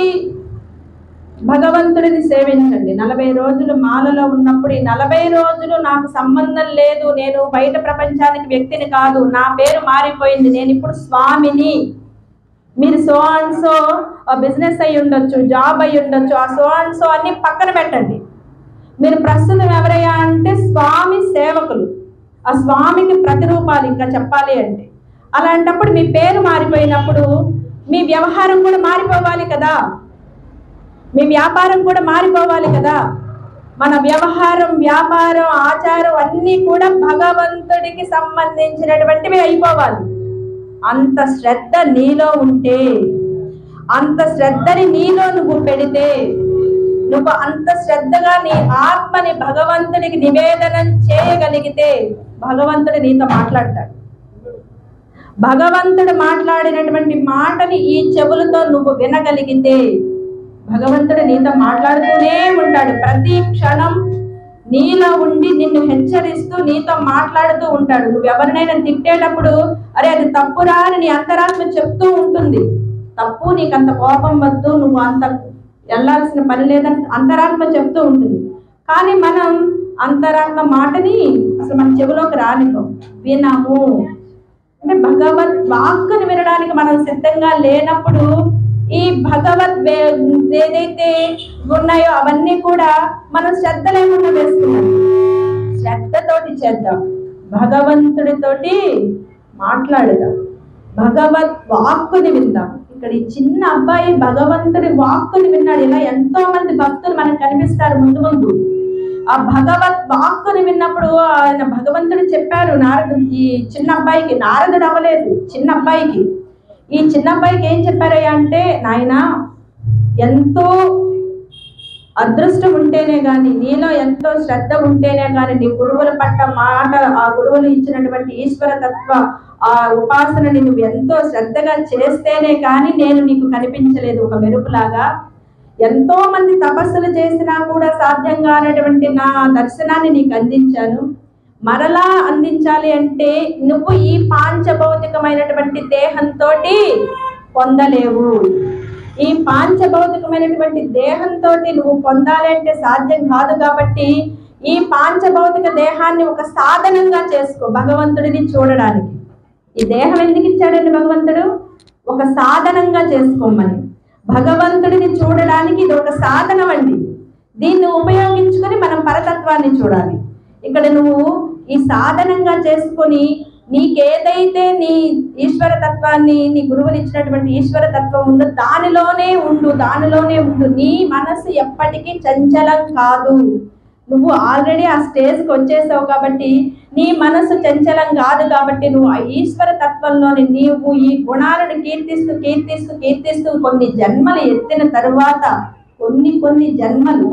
[SPEAKER 1] భగవంతుడిని సేవించండి నలభై రోజులు మాలలో ఉన్నప్పుడు ఈ నలభై రోజులు నాకు సంబంధం లేదు నేను బయట ప్రపంచానికి వ్యక్తిని కాదు నా పేరు మారిపోయింది నేను ఇప్పుడు స్వామిని మీరు సో అండ్ సో బిజినెస్ అయి ఉండొచ్చు జాబ్ అయి ఉండొచ్చు ఆ సో అండ్ సో అన్ని పక్కన పెట్టండి మీరు ప్రస్తుతం ఎవరయ్యా అంటే స్వామి సేవకులు ఆ స్వామికి ప్రతిరూపాలు ఇంకా చెప్పాలి అంటే అలాంటప్పుడు మీ పేరు మారిపోయినప్పుడు మీ వ్యవహారం కూడా మారిపోవాలి కదా మీ వ్యాపారం కూడా మారిపోవాలి కదా మన వ్యవహారం వ్యాపారం ఆచారం అన్నీ కూడా భగవంతుడికి సంబంధించినటువంటివి అయిపోవాలి అంత శ్రద్ధ నీలో ఉంటే అంత శ్రద్ధని నీలో నువ్వు పెడితే నువ్వు అంత శ్రద్ధగా నీ ఆత్మని భగవంతుడికి నివేదనం చేయగలిగితే భగవంతుడు నీతో మాట్లాడతాడు భగవంతుడు మాట్లాడినటువంటి మాటని ఈ చెవులతో నువ్వు వినగలిగితే భగవంతుడు నీతో మాట్లాడుతూనే ఉంటాడు ప్రతి క్షణం నీలో ఉండి నిన్ను హెచ్చరిస్తూ నీతో మాట్లాడుతూ ఉంటాడు నువ్వు ఎవరినైనా తిట్టేటప్పుడు అరే అది తప్పురా అని నీ అంతరాత్మ చెప్తూ ఉంటుంది తప్పు నీకు అంత కోపం వద్దు నువ్వు అంత వెళ్ళాల్సిన పని లేదని అంతరాత్మ చెప్తూ ఉంటుంది కానీ మనం అంతరాత్మ మాటని అసలు మన చెవిలోకి రానివ్వం వినము అంటే భగవత్ వాక్కుని వినడానికి మనం సిద్ధంగా లేనప్పుడు ఈ భగవత్ వే- ఏదైతే ఉన్నాయో అవన్నీ కూడా మనం శ్రద్ధ లేకుండా వేస్తున్నాం శ్రద్ధతోటి చేద్దాం భగవంతుడితోటి మాట్లాడదాం భగవత్ వాక్కుని విందాం ఇక్కడ ఈ చిన్న అబ్బాయి భగవంతుడి వాక్కుని విన్నాడు ఇలా ఎంతో మంది భక్తులు మనకు కనిపిస్తారు ముందు ముందు ఆ భగవత్ వాక్కుని విన్నప్పుడు ఆయన భగవంతుడు చెప్పారు నారదు ఈ చిన్న అబ్బాయికి నారదుడు అవ్వలేదు చిన్న అబ్బాయికి ఈ చిన్న అబ్బాయికి ఏం చెప్పారయ్యా అంటే నాయన ఎంతో అదృష్టం ఉంటేనే కానీ నీలో ఎంతో శ్రద్ధ ఉంటేనే కానీ నీ గురువుల పట్ల మాట ఆ గురువులు ఇచ్చినటువంటి ఈశ్వర తత్వ ఆ ఉపాసనని నువ్వు ఎంతో శ్రద్ధగా చేస్తేనే కానీ నేను నీకు కనిపించలేదు ఒక మెరుపులాగా ఎంతో మంది తపస్సులు చేసినా కూడా సాధ్యం కానటువంటి నా దర్శనాన్ని నీకు అందించాను మరలా అందించాలి అంటే నువ్వు ఈ పాంచభౌతికమైనటువంటి దేహంతో పొందలేవు ఈ పాంచభౌతికమైనటువంటి దేహంతో నువ్వు పొందాలి అంటే సాధ్యం కాదు కాబట్టి ఈ పాంచభౌతిక దేహాన్ని ఒక సాధనంగా చేసుకో భగవంతుడిని చూడడానికి ఈ దేహం ఎందుకు ఇచ్చాడండి భగవంతుడు ఒక సాధనంగా చేసుకోమని భగవంతుడిని చూడడానికి ఇది ఒక సాధనం అండి దీన్ని ఉపయోగించుకొని మనం పరతత్వాన్ని చూడాలి ఇక్కడ నువ్వు ఈ సాధనంగా చేసుకొని నీకేదైతే నీ ఈశ్వర తత్వాన్ని నీ గురువులు ఇచ్చినటువంటి ఈశ్వర తత్వం ఉందో దానిలోనే ఉండు దానిలోనే ఉండు నీ మనసు ఎప్పటికీ చంచలం కాదు నువ్వు ఆల్రెడీ ఆ స్టేజ్కి వచ్చేసావు కాబట్టి నీ మనసు చంచలం కాదు కాబట్టి నువ్వు ఆ ఈశ్వర తత్వంలోని నీవు ఈ గుణాలను కీర్తిస్తూ కీర్తిస్తూ కీర్తిస్తూ కొన్ని జన్మలు ఎత్తిన తరువాత కొన్ని కొన్ని జన్మలు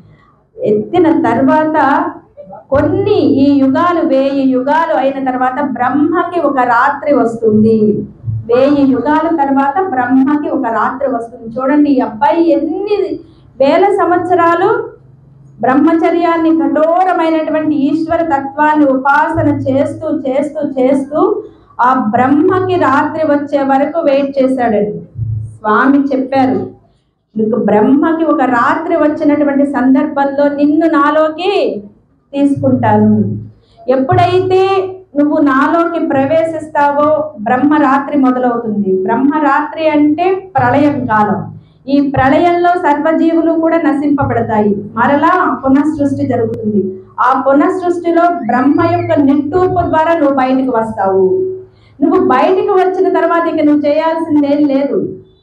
[SPEAKER 1] ఎత్తిన తర్వాత కొన్ని ఈ యుగాలు వేయి యుగాలు అయిన తర్వాత బ్రహ్మకి ఒక రాత్రి వస్తుంది వేయి యుగాల తర్వాత బ్రహ్మకి ఒక రాత్రి వస్తుంది చూడండి ఈ అబ్బాయి ఎన్ని వేల సంవత్సరాలు బ్రహ్మచర్యాన్ని కఠోరమైనటువంటి ఈశ్వర తత్వాన్ని ఉపాసన చేస్తూ చేస్తూ చేస్తూ ఆ బ్రహ్మకి రాత్రి వచ్చే వరకు వెయిట్ చేశాడండి స్వామి చెప్పారు నీకు బ్రహ్మకి ఒక రాత్రి వచ్చినటువంటి సందర్భంలో నిన్ను నాలోకి తీసుకుంటాను ఎప్పుడైతే నువ్వు నాలోకి ప్రవేశిస్తావో బ్రహ్మరాత్రి మొదలవుతుంది బ్రహ్మరాత్రి అంటే ప్రళయం కాలం ఈ ప్రళయంలో సర్వజీవులు కూడా నశింపబడతాయి మరలా పునఃసృష్టి జరుగుతుంది ఆ పునఃసృష్టిలో బ్రహ్మ యొక్క నిట్టూర్పు ద్వారా నువ్వు బయటకు వస్తావు నువ్వు బయటకు వచ్చిన తర్వాత ఇక నువ్వు చేయాల్సిందేం లేదు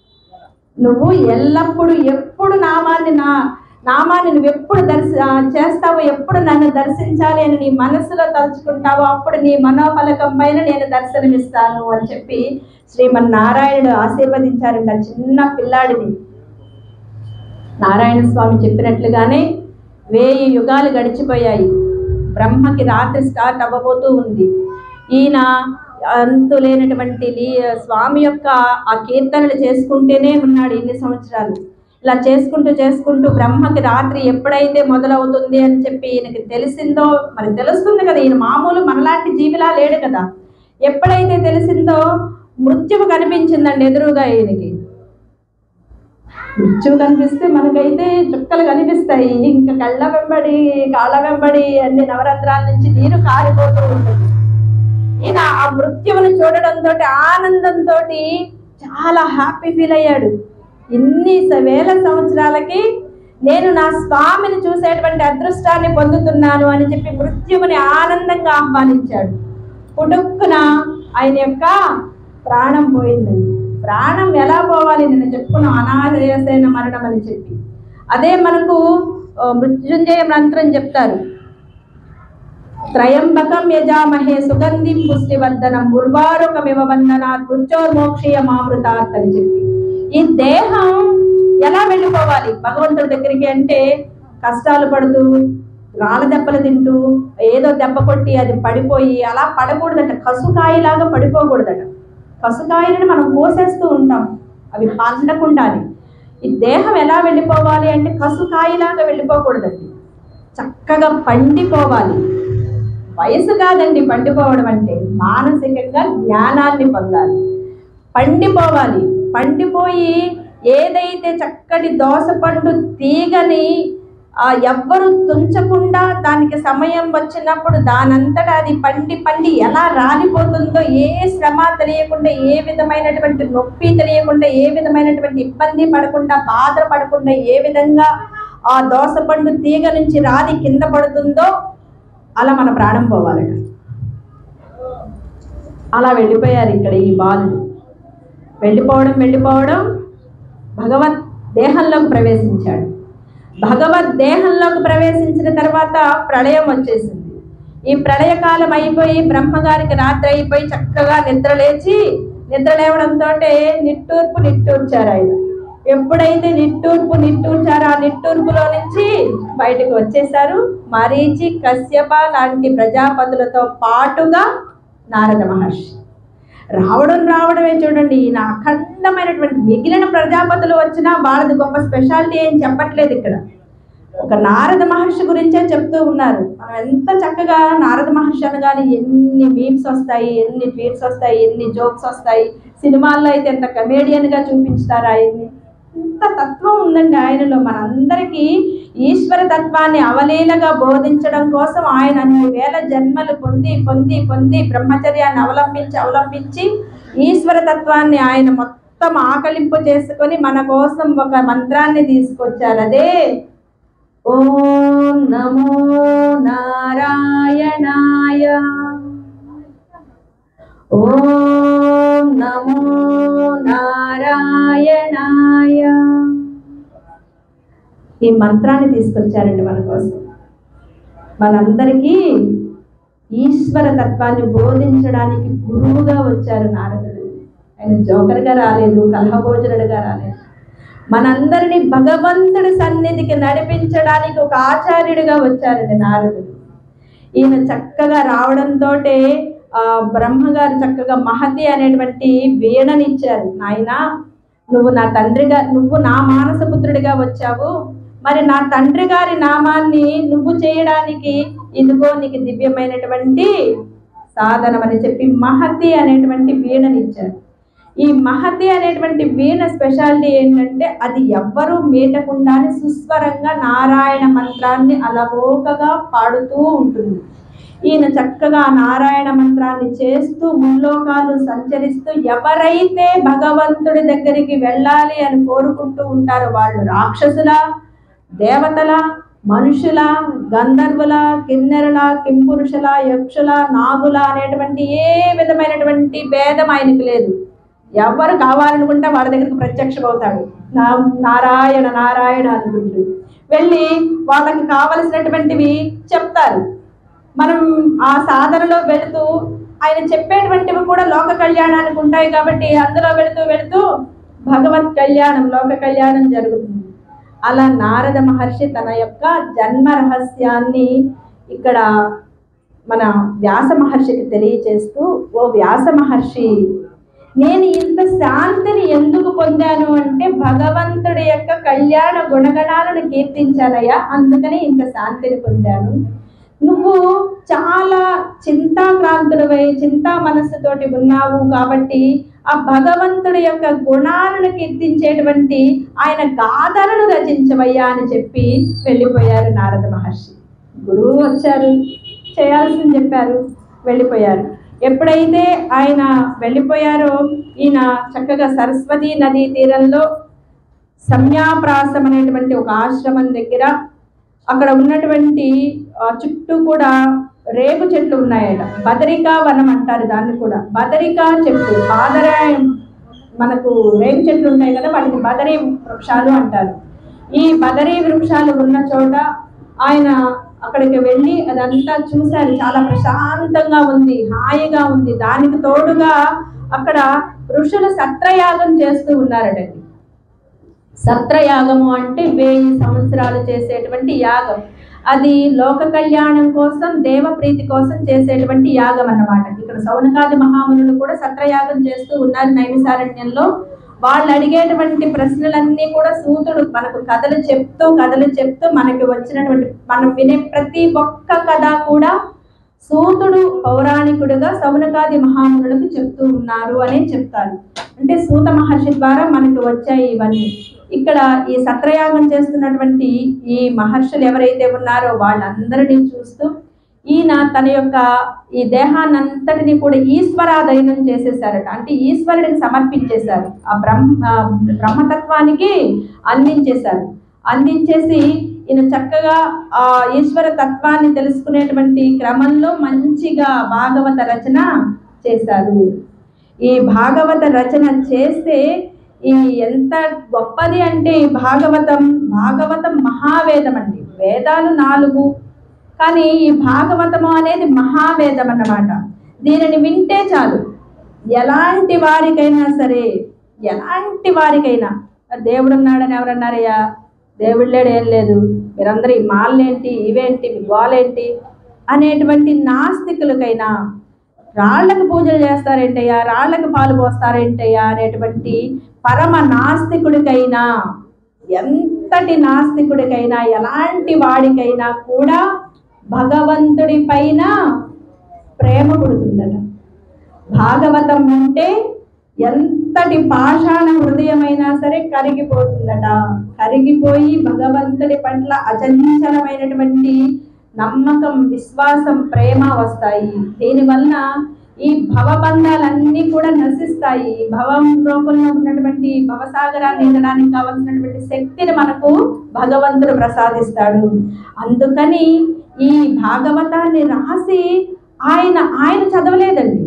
[SPEAKER 1] నువ్వు ఎల్లప్పుడూ ఎప్పుడు నామాన్ని నా నామాన్ని నువ్వు ఎప్పుడు దర్శ ఆ, చేస్తావో ఎప్పుడు నన్ను దర్శించాలి అని నీ మనసులో తలుచుకుంటావో అప్పుడు నీ మనోఫలకం పైన నేను దర్శనమిస్తాను అని చెప్పి శ్రీమన్నారాయణుడు ఆశీర్వదించారంట ఆ చిన్న పిల్లాడిని నారాయణ స్వామి చెప్పినట్లుగానే వేయి యుగాలు గడిచిపోయాయి బ్రహ్మకి రాత్రి స్టార్ట్ అవ్వబోతూ ఉంది ఈయన అంతులేనటువంటి లీ స్వామి యొక్క ఆ కీర్తనలు చేసుకుంటూనే ఉన్నాడు ఇన్ని సంవత్సరాలు ఇలా చేసుకుంటూ చేసుకుంటూ బ్రహ్మకి రాత్రి ఎప్పుడైతే మొదలవుతుంది అని చెప్పి ఈయనకి తెలిసిందో మరి తెలుస్తుంది కదా ఈయన మామూలు మనలాంటి జీవిలా లేడు కదా ఎప్పుడైతే తెలిసిందో మృత్యువు కనిపించిందండి ఎదురుగా ఈయనకి మృత్యువు కనిపిస్తే మనకైతే చుక్కలు కనిపిస్తాయి ఇంకా కళ్ళ వెంబడి కాళ్ళ వెంబడి అన్ని నవరంధ్రాల నుంచి నీరు కారిపోతూ ఉంటుంది ఈయన ఆ మృత్యువును చూడడంతో ఆనందంతో చాలా హ్యాపీ ఫీల్ అయ్యాడు ఇన్ని స- వేల సంవత్సరాలకి నేను నా స్వామిని చూసేటువంటి అదృష్టాన్ని పొందుతున్నాను అని చెప్పి మృత్యువుని ఆనందంగా ఆహ్వానించాడు పుడుక్కున ఆయన యొక్క ప్రాణం పోయిందండి ప్రాణం ఎలా పోవాలి నేను చెప్పుకున్నాం అనాథయసైన మరణం అని చెప్పి అదే మనకు ఆ, మృత్యుంజయ మంత్రం చెప్తారు త్రయంబకం యజామహే సుగంధిం పుష్టివర్ధనం ఉర్వారుకమివ వందనాత్ మృత్యోర్మోక్షీయ మామృతాత్ అని చెప్పి ఈ దేహం ఎలా వెళ్ళిపోవాలి భగవంతుడి దగ్గరికి అంటే కష్టాలు పడుతూ రాళ్ళ దెబ్బలు తింటూ ఏదో దెబ్బ కొట్టి అది పడిపోయి అలా పడకూడదట కసుకాయలాగా పడిపోకూడదట కసుకాయలను మనం కోసేస్తూ ఉంటాం అవి పండకుండాలి ఈ దేహం ఎలా వెళ్ళిపోవాలి అంటే కసుకాయలాగా వెళ్ళిపోకూడదండి చక్కగా పండిపోవాలి వయసు కాదండి పండిపోవడం అంటే మానసికంగా జ్ఞానాన్ని పొందాలి పండిపోవాలి పండిపోయి ఏదైతే చక్కటి దోసపండు తీగని ఆ, ఎవ్వరు తుంచకుండా దానికి సమయం వచ్చినప్పుడు దానంతటా అది పండి పండి ఎలా రాలిపోతుందో ఏ శ్రమ తెలియకుండా ఏ విధమైనటువంటి నొప్పి తెలియకుండా ఏ విధమైనటువంటి ఇబ్బంది పడకుండా బాధ పడకుండా ఏ విధంగా ఆ దోసపండు తీగ నుంచి రాలి కింద పడుతుందో అలా మన ప్రాణం పోవాలట అలా వెళ్ళిపోయారు ఇక్కడ ఈ బాలుడు వెళ్ళిపోవడం వెళ్ళిపోవడం భగవత్ దేహంలోకి ప్రవేశించాడు భగవద్ దేహంలోకి ప్రవేశించిన తర్వాత ప్రళయం వచ్చేసింది ఈ ప్రళయకాలం అయిపోయి బ్రహ్మగారికి రాత్రి అయిపోయి చక్కగా నిద్ర లేచి నిద్ర లేవడంతో నిట్టూర్పు నిట్టూర్చారు ఆయన ఎప్పుడైతే నిట్టూర్పు నిట్టూర్చారో ఆ నిట్టూర్పులో నుంచి బయటకు వచ్చేసారు మరీచి కశ్యప లాంటి ప్రజాపతులతో పాటుగా నారద మహర్షి రావడం రావడమే చూడండి ఈయన అఖండమైనటువంటి మిగిలిన ప్రజాపతులు వచ్చినా వాళ్ళది గొప్ప స్పెషాలిటీ ఏం చెప్పట్లేదు ఇక్కడ ఒక నారద మహర్షి గురించే చెప్తూ ఉన్నారు మనం ఎంత చక్కగా నారద మహర్షి అనగానే ఎన్ని మీమ్స్ వస్తాయి ఎన్ని ట్వీట్స్ వస్తాయి ఎన్ని జోక్స్ వస్తాయి సినిమాల్లో అయితే ఎంత కమేడియన్గా చూపించుతారు ఆయన్ని ఇంత తత్వం ఉందండి ఆయనలో మనందరికీ ఈశ్వర తత్వాన్ని అవలీలగా బోధించడం కోసం ఆయన అన్ని వేల జన్మలు పొంది పొంది పొంది బ్రహ్మచర్యాన్ని అవలంబించి అవలంబించి ఈశ్వర తత్వాన్ని ఆయన మొత్తం ఆకలింపు చేసుకొని మన కోసం ఒక మంత్రాన్ని తీసుకొచ్చారు అదే ఓం నమో నారాయణాయ ఓం నమో నారాయణాయ ఈ మంత్రాన్ని తీసుకొచ్చారండి మన కోసం మనందరికీ ఈశ్వర తత్వాన్ని బోధించడానికి గురువుగా వచ్చారు నారదుడు ఆయన జోకర్గా రాలేదు కలహభోజనుడిగా రాలేదు మనందరినీ భగవంతుడి సన్నిధికి నడిపించడానికి ఒక ఆచార్యుడిగా వచ్చారండి నారదుడు ఈయన చక్కగా రావడంతో ఆ బ్రహ్మగారు చక్కగా మహతి అనేటువంటి వీణనిచ్చారు నాయన నువ్వు నా తండ్రిగా నువ్వు నా మానసపుత్రుడిగా వచ్చావు మరి నా తండ్రి గారి నామాన్ని నువ్వు చేయడానికి ఇదిగో నీకు దివ్యమైనటువంటి సాధనం అని చెప్పి మహతి అనేటువంటి వీణనిచ్చారు ఈ మహతి అనేటువంటి వీణ స్పెషాలిటీ ఏంటంటే అది ఎవ్వరూ మీటకుండానే సుస్వరంగా నారాయణ మంత్రాన్ని అలవోకగా పాడుతూ ఉంటుంది ఈయన చక్కగా ఆ నారాయణ మంత్రాన్ని చేస్తూ ముల్లోకాలు సంచరిస్తూ ఎవరైతే భగవంతుడి దగ్గరికి వెళ్ళాలి అని కోరుకుంటూ ఉంటారో వాళ్ళు రాక్షసుల దేవతల మనుషుల గంధర్వుల కిన్నెరల కింపురుషుల యక్షుల నాగుల అనేటువంటి ఏ విధమైనటువంటి భేదం ఆయనకు లేదు ఎవరు కావాలనుకుంటే వాళ్ళ దగ్గరికి ప్రత్యక్షం అవుతాడు నా నారాయణ నారాయణ అనుకుంటూ వెళ్ళి వాళ్ళకి కావలసినటువంటివి చెప్తారు మనం ఆ సాధనలో వెళుతూ ఆయన చెప్పేటువంటివి కూడా లోక కళ్యాణానికి ఉంటాయి కాబట్టి అందులో వెళుతూ వెళుతూ భగవత్ కళ్యాణం లోక కళ్యాణం జరుగుతుంది అలా నారద మహర్షి తన యొక్క జన్మ రహస్యాన్ని ఇక్కడ మన వ్యాస మహర్షికి తెలియచేస్తూ ఓ వ్యాస మహర్షి నేను ఇంత శాంతిని ఎందుకు పొందాను అంటే భగవంతుడి యొక్క కళ్యాణ గుణగణాలను కీర్తించానయ్యా అందుకని ఇంత శాంతిని పొందాను నువ్వు చాలా చింతాక్రాంతుడివై చింతా మనస్సుతోటి ఉన్నావు కాబట్టి ఆ భగవంతుడి యొక్క గుణాలను కీర్తించేటువంటి ఆయన గాథలను రచించవయ్యా అని చెప్పి వెళ్ళిపోయారు నారద మహర్షి గురువు వచ్చారు చేయాల్సింది చెప్పారు వెళ్ళిపోయారు ఎప్పుడైతే ఆయన వెళ్ళిపోయారో ఈయన చక్కగా సరస్వతీ నదీ తీరంలో సంయాప్రాసం అనేటువంటి ఒక ఆశ్రమం దగ్గర అక్కడ ఉన్నటువంటి ఆ, చుట్టూ కూడా రేగు చెట్లు ఉన్నాయట బదరికా వనం అంటారు దాన్ని కూడా బదరికా చెట్టు బాదరాయం మనకు రేగు చెట్లు ఉంటాయి కదా వాటిని బదరీ వృక్షాలు అంటారు ఈ బదరీ వృక్షాలు ఉన్న చోట ఆయన అక్కడికి వెళ్ళి అదంతా చూశారు చాలా ప్రశాంతంగా ఉంది హాయిగా ఉంది దానికి తోడుగా అక్కడ ఋషులు సత్రయాగం చేస్తూ ఉన్నారటండి సత్రయాగము అంటే వెయ్యి సంవత్సరాలు చేసేటువంటి యాగం అది లోక కళ్యాణం కోసం దేవ ప్రీతి కోసం చేసేటువంటి యాగం అన్నమాట ఇక్కడ సౌనకాది మహామునులు కూడా సత్రయాగం చేస్తూ ఉన్నారు నైమిసారణ్యంలో వాళ్ళు అడిగేటువంటి ప్రశ్నలన్నీ కూడా సూతుడు మనకు కథలు చెప్తూ కథలు చెప్తూ మనకి వచ్చినటువంటి మనం వినే ప్రతి ఒక్క కథ కూడా సూతుడు పౌరాణికుడుగా సౌనకాది మహామునులకు చెప్తూ ఉన్నారు అనే చెప్తారు అంటే సూత మహర్షి ద్వారా మనకు వచ్చాయి ఇవన్నీ ఇక్కడ ఈ సత్రయాగం చేస్తున్నటువంటి ఈ మహర్షులు ఎవరైతే ఉన్నారో వాళ్ళందరినీ చూస్తూ ఈయన తన యొక్క ఈ దేహాన్నంతటిని కూడా ఈశ్వరాధీనం చేసేసారట అంటే ఈశ్వరుడికి సమర్పించేశారు ఆ బ్రహ్మ ఆ బ్రహ్మతత్వానికి అందించేశారు అందించేసి ఈయన చక్కగా ఆ ఈశ్వర తత్వాన్ని తెలుసుకునేటువంటి క్రమంలో మంచిగా భాగవత రచన చేశారు ఈ భాగవత రచన చేస్తే ఈ ఎంత గొప్పది అంటే ఈ భాగవతం భాగవతం మహావేదం అండి వేదాలు నాలుగు కానీ ఈ భాగవతము అనేది మహావేదం అన్నమాట దీనిని వింటే చాలు ఎలాంటి వారికైనా సరే ఎలాంటి వారికైనా దేవుడు ఉన్నాడని ఎవరన్నారయ్యా దేవుడు లేడు ఏం లేదు మీరందరూ ఈ మాలేంటి ఇవేంటి మీ గోలేంటి అనేటువంటి నాస్తికులకైనా రాళ్లకు పూజలు చేస్తారేంటయ్యా రాళ్లకు పాలు పోస్తారేంటయ్యా అనేటువంటి పరమ నాస్తికుడికైనా ఎంతటి నాస్తికుడికైనా ఎలాంటి వాడికైనా కూడా భగవంతుడి పైన ప్రేమ పుడుతుందట భాగవతం అంటే ఎంతటి పాషాణ హృదయమైనా సరే కరిగిపోతుందట కరిగిపోయి భగవంతుడి పట్ల అచంచలమైనటువంటి నమ్మకం విశ్వాసం ప్రేమ వస్తాయి దీనివలన ఈ భవబంధాలన్నీ కూడా నశిస్తాయి భవం లోకంలో ఉన్నటువంటి భవసాగరాన్ని ఈదడానికి కావలసినటువంటి శక్తిని మనకు భగవంతుడు ప్రసాదిస్తాడు అందుకని ఈ భాగవతాన్ని రాసి ఆయన ఆయన చదవలేదండి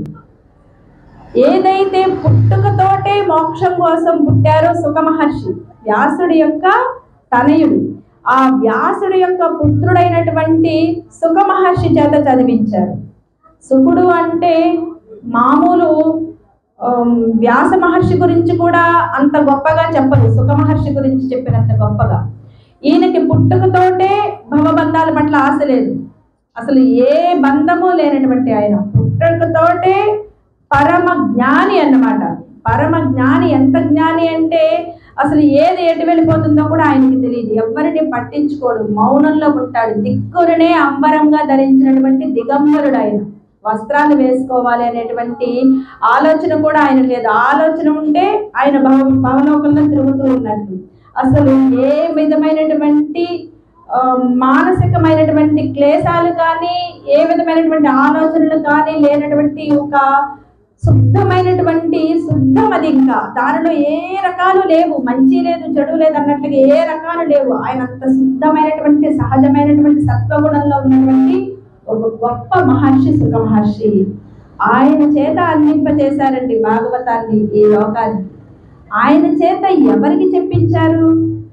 [SPEAKER 1] ఏదైతే పుట్టుకతోటే మోక్షం కోసం పుట్టారో సుఖ మహర్షి వ్యాసుడి యొక్క తనయుడు ఆ వ్యాసుడి యొక్క పుత్రుడైనటువంటి సుఖ మహర్షి చేత చదివించారు సుకుడు అంటే మామూలు ఆమ్, వ్యాస మహర్షి గురించి కూడా అంత గొప్పగా చెప్పరు సుఖ మహర్షి గురించి చెప్పినంత గొప్పగా ఈయనకి పుట్టుకతోటే భవబంధాల పట్ల ఆశ లేదు అసలు ఏ బంధము లేనటువంటి ఆయన పుట్టుకతోటే పరమ జ్ఞాని అన్నమాట పరమ జ్ఞాని ఎంత జ్ఞాని అంటే అసలు ఏది ఎటు వెళ్ళిపోతుందో కూడా ఆయనకి తెలియదు ఎవరిని పట్టించుకోడు మౌనంలో ఉంటాడు దిక్కులనే అంబరంగా ధరించినటువంటి దిగంబరుడు ఆయన వస్త్రాలు వేసుకోవాలి అనేటువంటి ఆలోచన కూడా ఆయన లేదు ఆలోచన ఉంటే ఆయన భవ భవలోకంలో తిరుగుతూ ఉన్నట్టు అసలు ఏ విధమైనటువంటి ఆ, మానసికమైనటువంటి క్లేశాలు కానీ ఏ విధమైనటువంటి ఆలోచనలు కానీ లేనటువంటి ఒక శుద్ధమైనటువంటి శుద్ధం అది ఇంకా దానిలో ఏ రకాలు లేవు మంచి లేదు చెడు లేదు అన్నట్లుగా ఏ రకాలు లేవు ఆయన అంత శుద్ధమైనటువంటి సహజమైనటువంటి సత్వగుణంలో ఉన్నటువంటి ఒక గొప్ప మహర్షి సుఖ మహర్షి ఆయన చేత అందింపచేశారండి భాగవతాన్ని ఈ లోకాన్ని ఆయన చేత ఎవరికి చెప్పించారు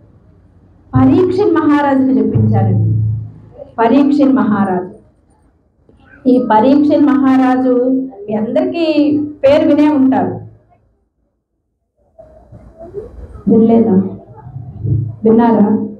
[SPEAKER 1] పరీక్షణ్ మహారాజుకి చెప్పించారండి పరీక్షణ్ మహారాజు ఈ పరీక్షణ్ మహారాజు మీ అందరికీ పేరు వినే ఉంటారు వినలేదా విన్నారా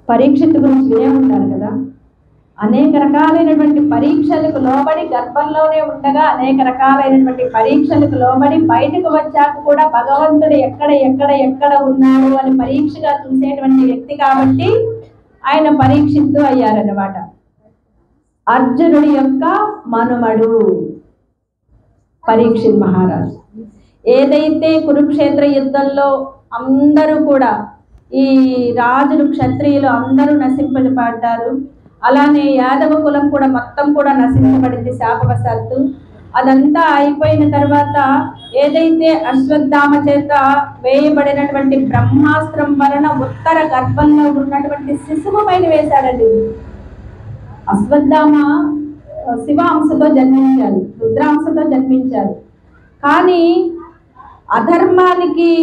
[SPEAKER 1] పరీక్షిత్ గురించి వినే ఉంటారు కదా అనేక రకాలైనటువంటి పరీక్షలకు లోబడి గర్భంలోనే ఉండగా అనేక రకాలైనటువంటి పరీక్షలకు లోబడి బయటకు వచ్చాక కూడా భగవంతుడు ఎక్కడ ఎక్కడ ఎక్కడ ఉన్నాడు అని పరీక్షగా చూసేటువంటి వ్యక్తి కాబట్టి ఆయన పరీక్షిత్తు అయ్యారన్నమాట అర్జునుడి యొక్క మనుమడు పరీక్షిత్ మహారాజు ఏదైతే కురుక్షేత్ర యుద్ధంలో అందరూ కూడా ఈ రాజులు క్షత్రియులు అందరూ నశింపబడ్డారు అలానే యాదవ కులం కూడా మొత్తం కూడా నశించబడింది శాపవశాత్తు అదంతా అయిపోయిన తర్వాత ఏదైతే అశ్వత్థామ చేత వేయబడినటువంటి బ్రహ్మాస్త్రం వలన ఉత్తర గర్భంలో ఉన్నటువంటి శిశువు పైన వేశాడండి అశ్వత్థామ ఆ, శివ అంశతో జన్మించారు రుద్రాంశతో జన్మించారు కానీ అధర్మానికి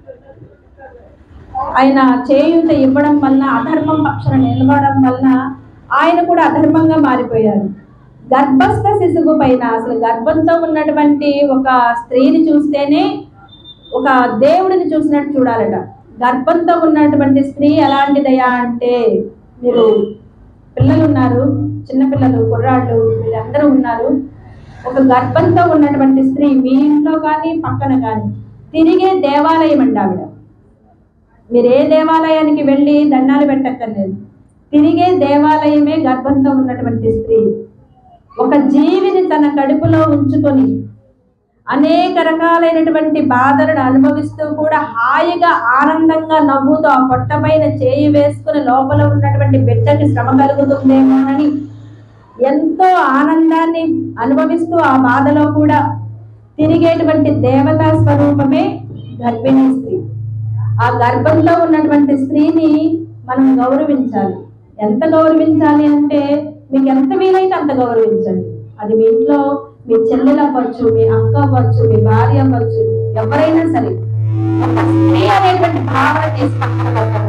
[SPEAKER 1] ఆయన చేయూత ఇవ్వడం వలన అధర్మం పక్షాన నిలవడం వలన ఆయన కూడా అధర్మంగా మారిపోయారు గర్భస్థ శిశువు పైన అసలు గర్భంతో ఉన్నటువంటి ఒక స్త్రీని చూస్తేనే ఒక దేవుడిని చూసినట్టు చూడాలట గర్భంతో ఉన్నటువంటి స్త్రీ ఎలాంటిదయ్యా అంటే మీరు పిల్లలు ఉన్నారు చిన్నపిల్లలు కుర్రాళ్ళు వీళ్ళందరూ ఉన్నారు ఒక గర్భంతో ఉన్నటువంటి స్త్రీ మీ ఇంట్లో కానీ పక్కన కానీ తిరిగే దేవాలయం అండి ఆవిడ మీరు ఏ దేవాలయానికి వెళ్ళి దండాలు పెట్టక్కర్లేదు తిరిగే దేవాలయమే గర్భంతో ఉన్నటువంటి స్త్రీ ఒక జీవిని తన కడుపులో ఉంచుకొని అనేక రకాలైనటువంటి బాధలను అనుభవిస్తూ కూడా హాయిగా ఆనందంగా నవ్వుతూ ఆ పొట్ట పైన చేయి వేసుకుని లోపల ఉన్నటువంటి బిడ్డకి శ్రమ కలుగుతుందేమోనని ఎంతో ఆనందాన్ని అనుభవిస్తూ ఆ బాధలో కూడా తిరిగేటువంటి దేవతా స్వరూపమే గర్భిణీ స్త్రీ ఆ గర్భంలో ఉన్నటువంటి స్త్రీని మనం గౌరవించాలి ఎంత గౌరవించాలి అంటే మీకు ఎంత వీలైతే అంత గౌరవించండి అది మీ ఇంట్లో మీ చెల్లెలు అవ్వచ్చు మీ అక్క అవ్వచ్చు మీ భార్య అవ్వచ్చు ఎవరైనా సరే ఒక స్త్రీ అనేటువంటి భావన తీసుకుంటారు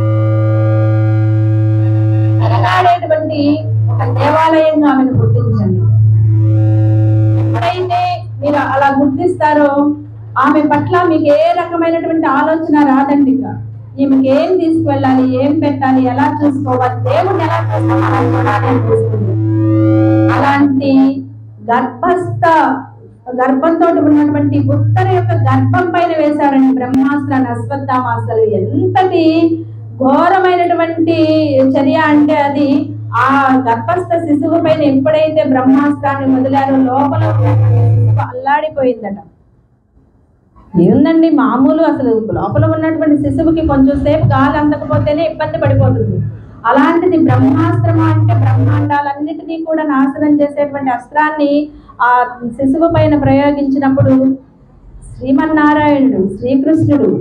[SPEAKER 1] వెలగాడేటువంటి ఒక దేవాలయంగా ఆమెను గుర్తించండి ఎప్పుడైతే మీరు అలా గుర్తిస్తారో ఆమె పట్ల మీకు ఏ రకమైనటువంటి ఆలోచన రాదండి ఇక ఈమెకి ఏం తీసుకువెళ్ళాలి ఏం పెట్టాలి ఎలా చూసుకోవాలి దేవుడిని ఎలా చూసుకోవాలి చూడాలి అనిపిస్తుంది అలాంటి గర్భస్థ గర్భంతో ఉన్నటువంటి ఉత్తర యొక్క గర్భం పైన వేశాడండి బ్రహ్మాస్త్రాన్ని అశ్వత్థామాస్త్రాలు ఎంతటి ఘోరమైనటువంటి చర్య అంటే అది ఆ గర్భస్థ శిశువు పైన ఎప్పుడైతే బ్రహ్మాస్త్రాన్ని వదిలారో లోపల ఉన్నటువంటి శిశువు అల్లాడిపోయిందట ఏముందండి మామూలు అసలు లోపల ఉన్నటువంటి శిశువుకి కొంచెం సేపు గాలి అందకపోతేనే ఇబ్బంది పడిపోతుంది అలాంటిది బ్రహ్మాస్త్రం అంటే బ్రహ్మాండాలన్నిటినీ కూడా నాశనం చేసేటువంటి అస్త్రాన్ని ఆ శిశువు పైన ప్రయోగించినప్పుడు శ్రీమన్నారాయణుడు శ్రీకృష్ణుడు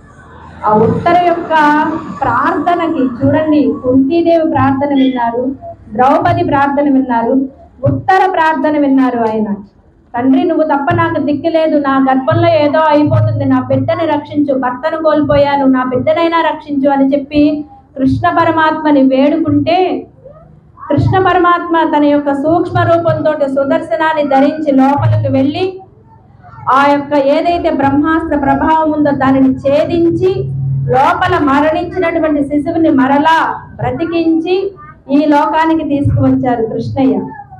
[SPEAKER 1] ఆ ఉత్తర యొక్క ప్రార్థనకి చూడండి కుంతీదేవి ప్రార్థన విన్నారు ద్రౌపది ప్రార్థన విన్నారు ఉత్తర ప్రార్థన విన్నారు ఆయన తండ్రి నువ్వు తప్ప నాకు దిక్కు లేదు నా గర్భంలో ఏదో అయిపోతుంది నా బిడ్డని రక్షించు భర్తను కోల్పోయాను నా బిడ్డనైనా రక్షించు అని చెప్పి కృష్ణ పరమాత్మని వేడుకుంటే కృష్ణ పరమాత్మ తన యొక్క సూక్ష్మ రూపంతో సుదర్శనాన్ని ధరించి లోపలికి వెళ్ళి ఆ యొక్క ఏదైతే బ్రహ్మాస్త్ర ప్రభావం ఉందో దానిని ఛేదించి లోపల మరణించినటువంటి శిశువుని మరలా బ్రతికించి ఈ లోకానికి తీసుకువచ్చారు కృష్ణయ్య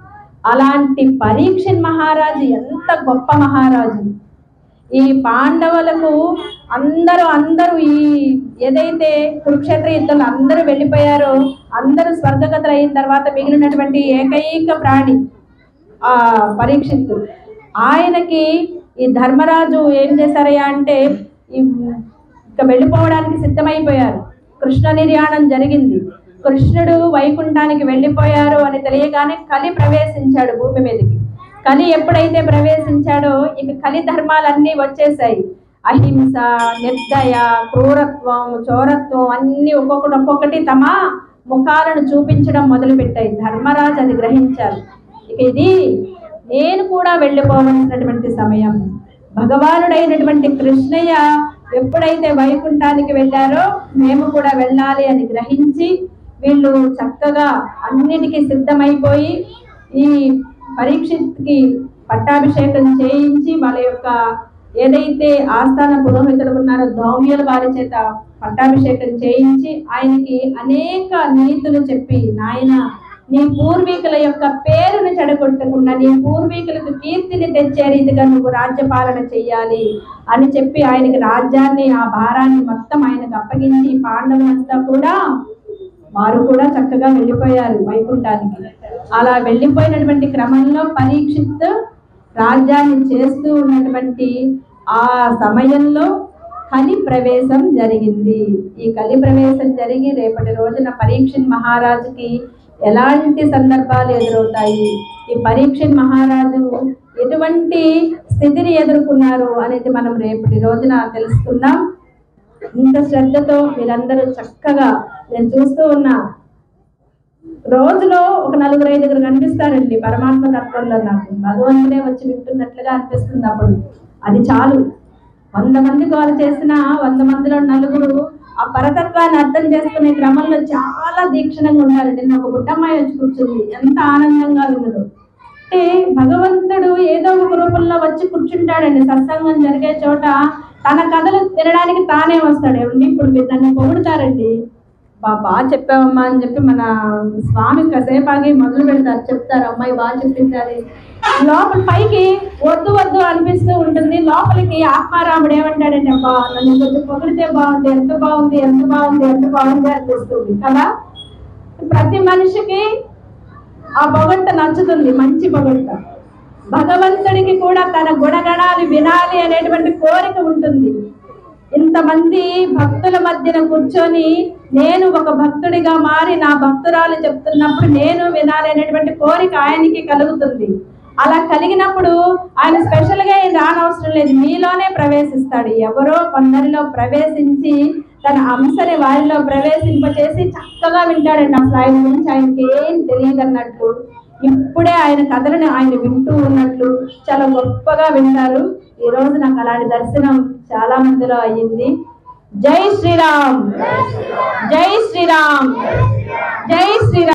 [SPEAKER 1] అలాంటి పరీక్షన్ మహారాజు ఎంత గొప్ప మహారాజు ఈ పాండవులకు అందరూ అందరూ ఈ ఏదైతే కురుక్షేత్ర యుద్ధంలో అందరూ వెళ్ళిపోయారో అందరూ స్వర్గగతులు అయిన తర్వాత మిగిలినటువంటి ఏకైక ప్రాణి ఆ పరీక్షిత్తు ఆయనకి ఈ ధర్మరాజు ఏం చేశారయ్యా అంటే ఈ ఇక వెళ్ళిపోవడానికి సిద్ధమైపోయారు కృష్ణ నిర్యాణం జరిగింది కృష్ణుడు వైకుంఠానికి వెళ్ళిపోయారు అని తెలియగానే కలి ప్రవేశించాడు భూమి మీదకి కలి ఎప్పుడైతే ప్రవేశించాడో ఇక కలి ధర్మాలన్నీ వచ్చేసాయి అహింస నిర్దయ క్రూరత్వం చోరత్వం అన్నీ ఒక్కొక్కటి ఒక్కొక్కటి తమ ముఖాలను చూపించడం మొదలుపెట్టాయి ధర్మరాజు అది గ్రహించారు ఇక ఇది నేను కూడా వెళ్ళిపోవలసినటువంటి సమయం భగవానుడైనటువంటి కృష్ణయ్య ఎప్పుడైతే వైకుంఠానికి వెళ్ళారో మేము కూడా వెళ్ళాలి అని గ్రహించి వీళ్ళు చక్కగా అన్నిటికీ సిద్ధమైపోయి ఈ పరీక్షకి పట్టాభిషేకం చేయించి వాళ్ళ యొక్క ఏదైతే ఆస్థాన పురోహితులు ఉన్నారో ధౌమ్యుల వారి చేత పట్టాభిషేకం చేయించి ఆయనకి అనేక నీతులు చెప్పి నాయన నీ పూర్వీకుల యొక్క పేరును చెడగొట్టకుండా నీ పూర్వీకులకు కీర్తిని తెచ్చే రీతిగా నువ్వు రాజ్యపాలన చెయ్యాలి అని చెప్పి ఆయనకి రాజ్యాన్ని ఆ భారాన్ని మొత్తం ఆయనకు అప్పగించి పాండవులంతా కూడా వారు కూడా చక్కగా వెళ్ళిపోయారు వైకుంఠానికి అలా వెళ్ళిపోయినటువంటి క్రమంలో పరీక్షిత్ రాజ్యాన్ని చేస్తూ ఉన్నటువంటి ఆ సమయంలో కలి ప్రవేశం జరిగింది ఈ కలి ప్రవేశం జరిగి రేపటి రోజున పరీక్షిత్ మహారాజుకి ఎలాంటి సందర్భాలు ఎదురవుతాయి ఈ పరీక్షిత్ మహారాజు ఎటువంటి స్థితిని ఎదుర్కొన్నారు అనేది మనం రేపటి రోజున తెలుసుకుందాం ఇంత శ్రద్ధతో వీళ్ళందరూ చక్కగా నేను చూస్తూ ఉన్నా రోజులో ఒక నలుగురు ఐదుగురు కనిపిస్తారండి పరమాత్మ తత్వంలో నాకు భగవంతుడే వచ్చి వింటున్నట్లుగా అనిపిస్తుంది అప్పుడు అది చాలు వంద మంది గోల చేసిన వంద మందిలో నలుగురు ఆ పరతత్వాన్ని అర్థం చేసుకునే క్రమంలో చాలా దీక్షణంగా ఉండాలి నిన్న ఒక బుట్టమ్మాయి వచ్చి కూర్చుంది ఎంత ఆనందంగా ఉన్నదో అంటే భగవంతుడు ఏదో ఒక రూపంలో వచ్చి కూర్చుంటాడండి సత్సంగం జరిగే చోట తన కథలు తినడానికి తానే వస్తాడు ఏమండి ఇప్పుడు మీరు దాన్ని పొగుడుతారండి బా బాగా చెప్పావమ్మా అని చెప్పి మన స్వామి కాసేపు ఆగి మొదలు పెడతారు చెప్తారు అమ్మాయి బాగా చెప్పింది లోపల పైకి వద్దు వద్దు అనిపిస్తూ ఉంటుంది లోపలికి ఆత్మారాముడు ఏమంటాడంటే అబ్బా నన్ను కొంచెం పొగిడితే బాగుంది ఎంత బాగుంది ఎంత బాగుంది ఎంత బాగుంది అనిపిస్తుంది కదా ప్రతి మనిషికి ఆ పొగడ్త నచ్చుతుంది మంచి పొగడ్త భగవంతుడికి కూడా తన గుణగణాలు వినాలి అనేటువంటి కోరిక ఉంటుంది ఇంతమంది భక్తుల మధ్యన కూర్చొని నేను ఒక భక్తుడిగా మారి నా భక్తురాలు చెప్తున్నప్పుడు నేను వినాలి అనేటువంటి కోరిక ఆయనకి కలుగుతుంది అలా కలిగినప్పుడు ఆయన స్పెషల్గా ఏం రానవసరం లేదు మీలోనే ప్రవేశిస్తాడు ఎవరో కొందరిలో ప్రవేశించి తన అంశని వారిలో ప్రవేశింపచేసి చక్కగా వింటాడండి అసలు ఆయన గురించి ఆయనకి ఏం తెలియదు అన్నట్లు ఇప్పుడే ఆయన కథలను ఆయన వింటూ ఉన్నట్లు చాలా గొప్పగా వింటారు ఈ రోజు నాకు అలాంటి దర్శనం చాలా మందిలో అయ్యింది జై శ్రీరామ్ జై శ్రీరామ్ జై శ్రీరామ్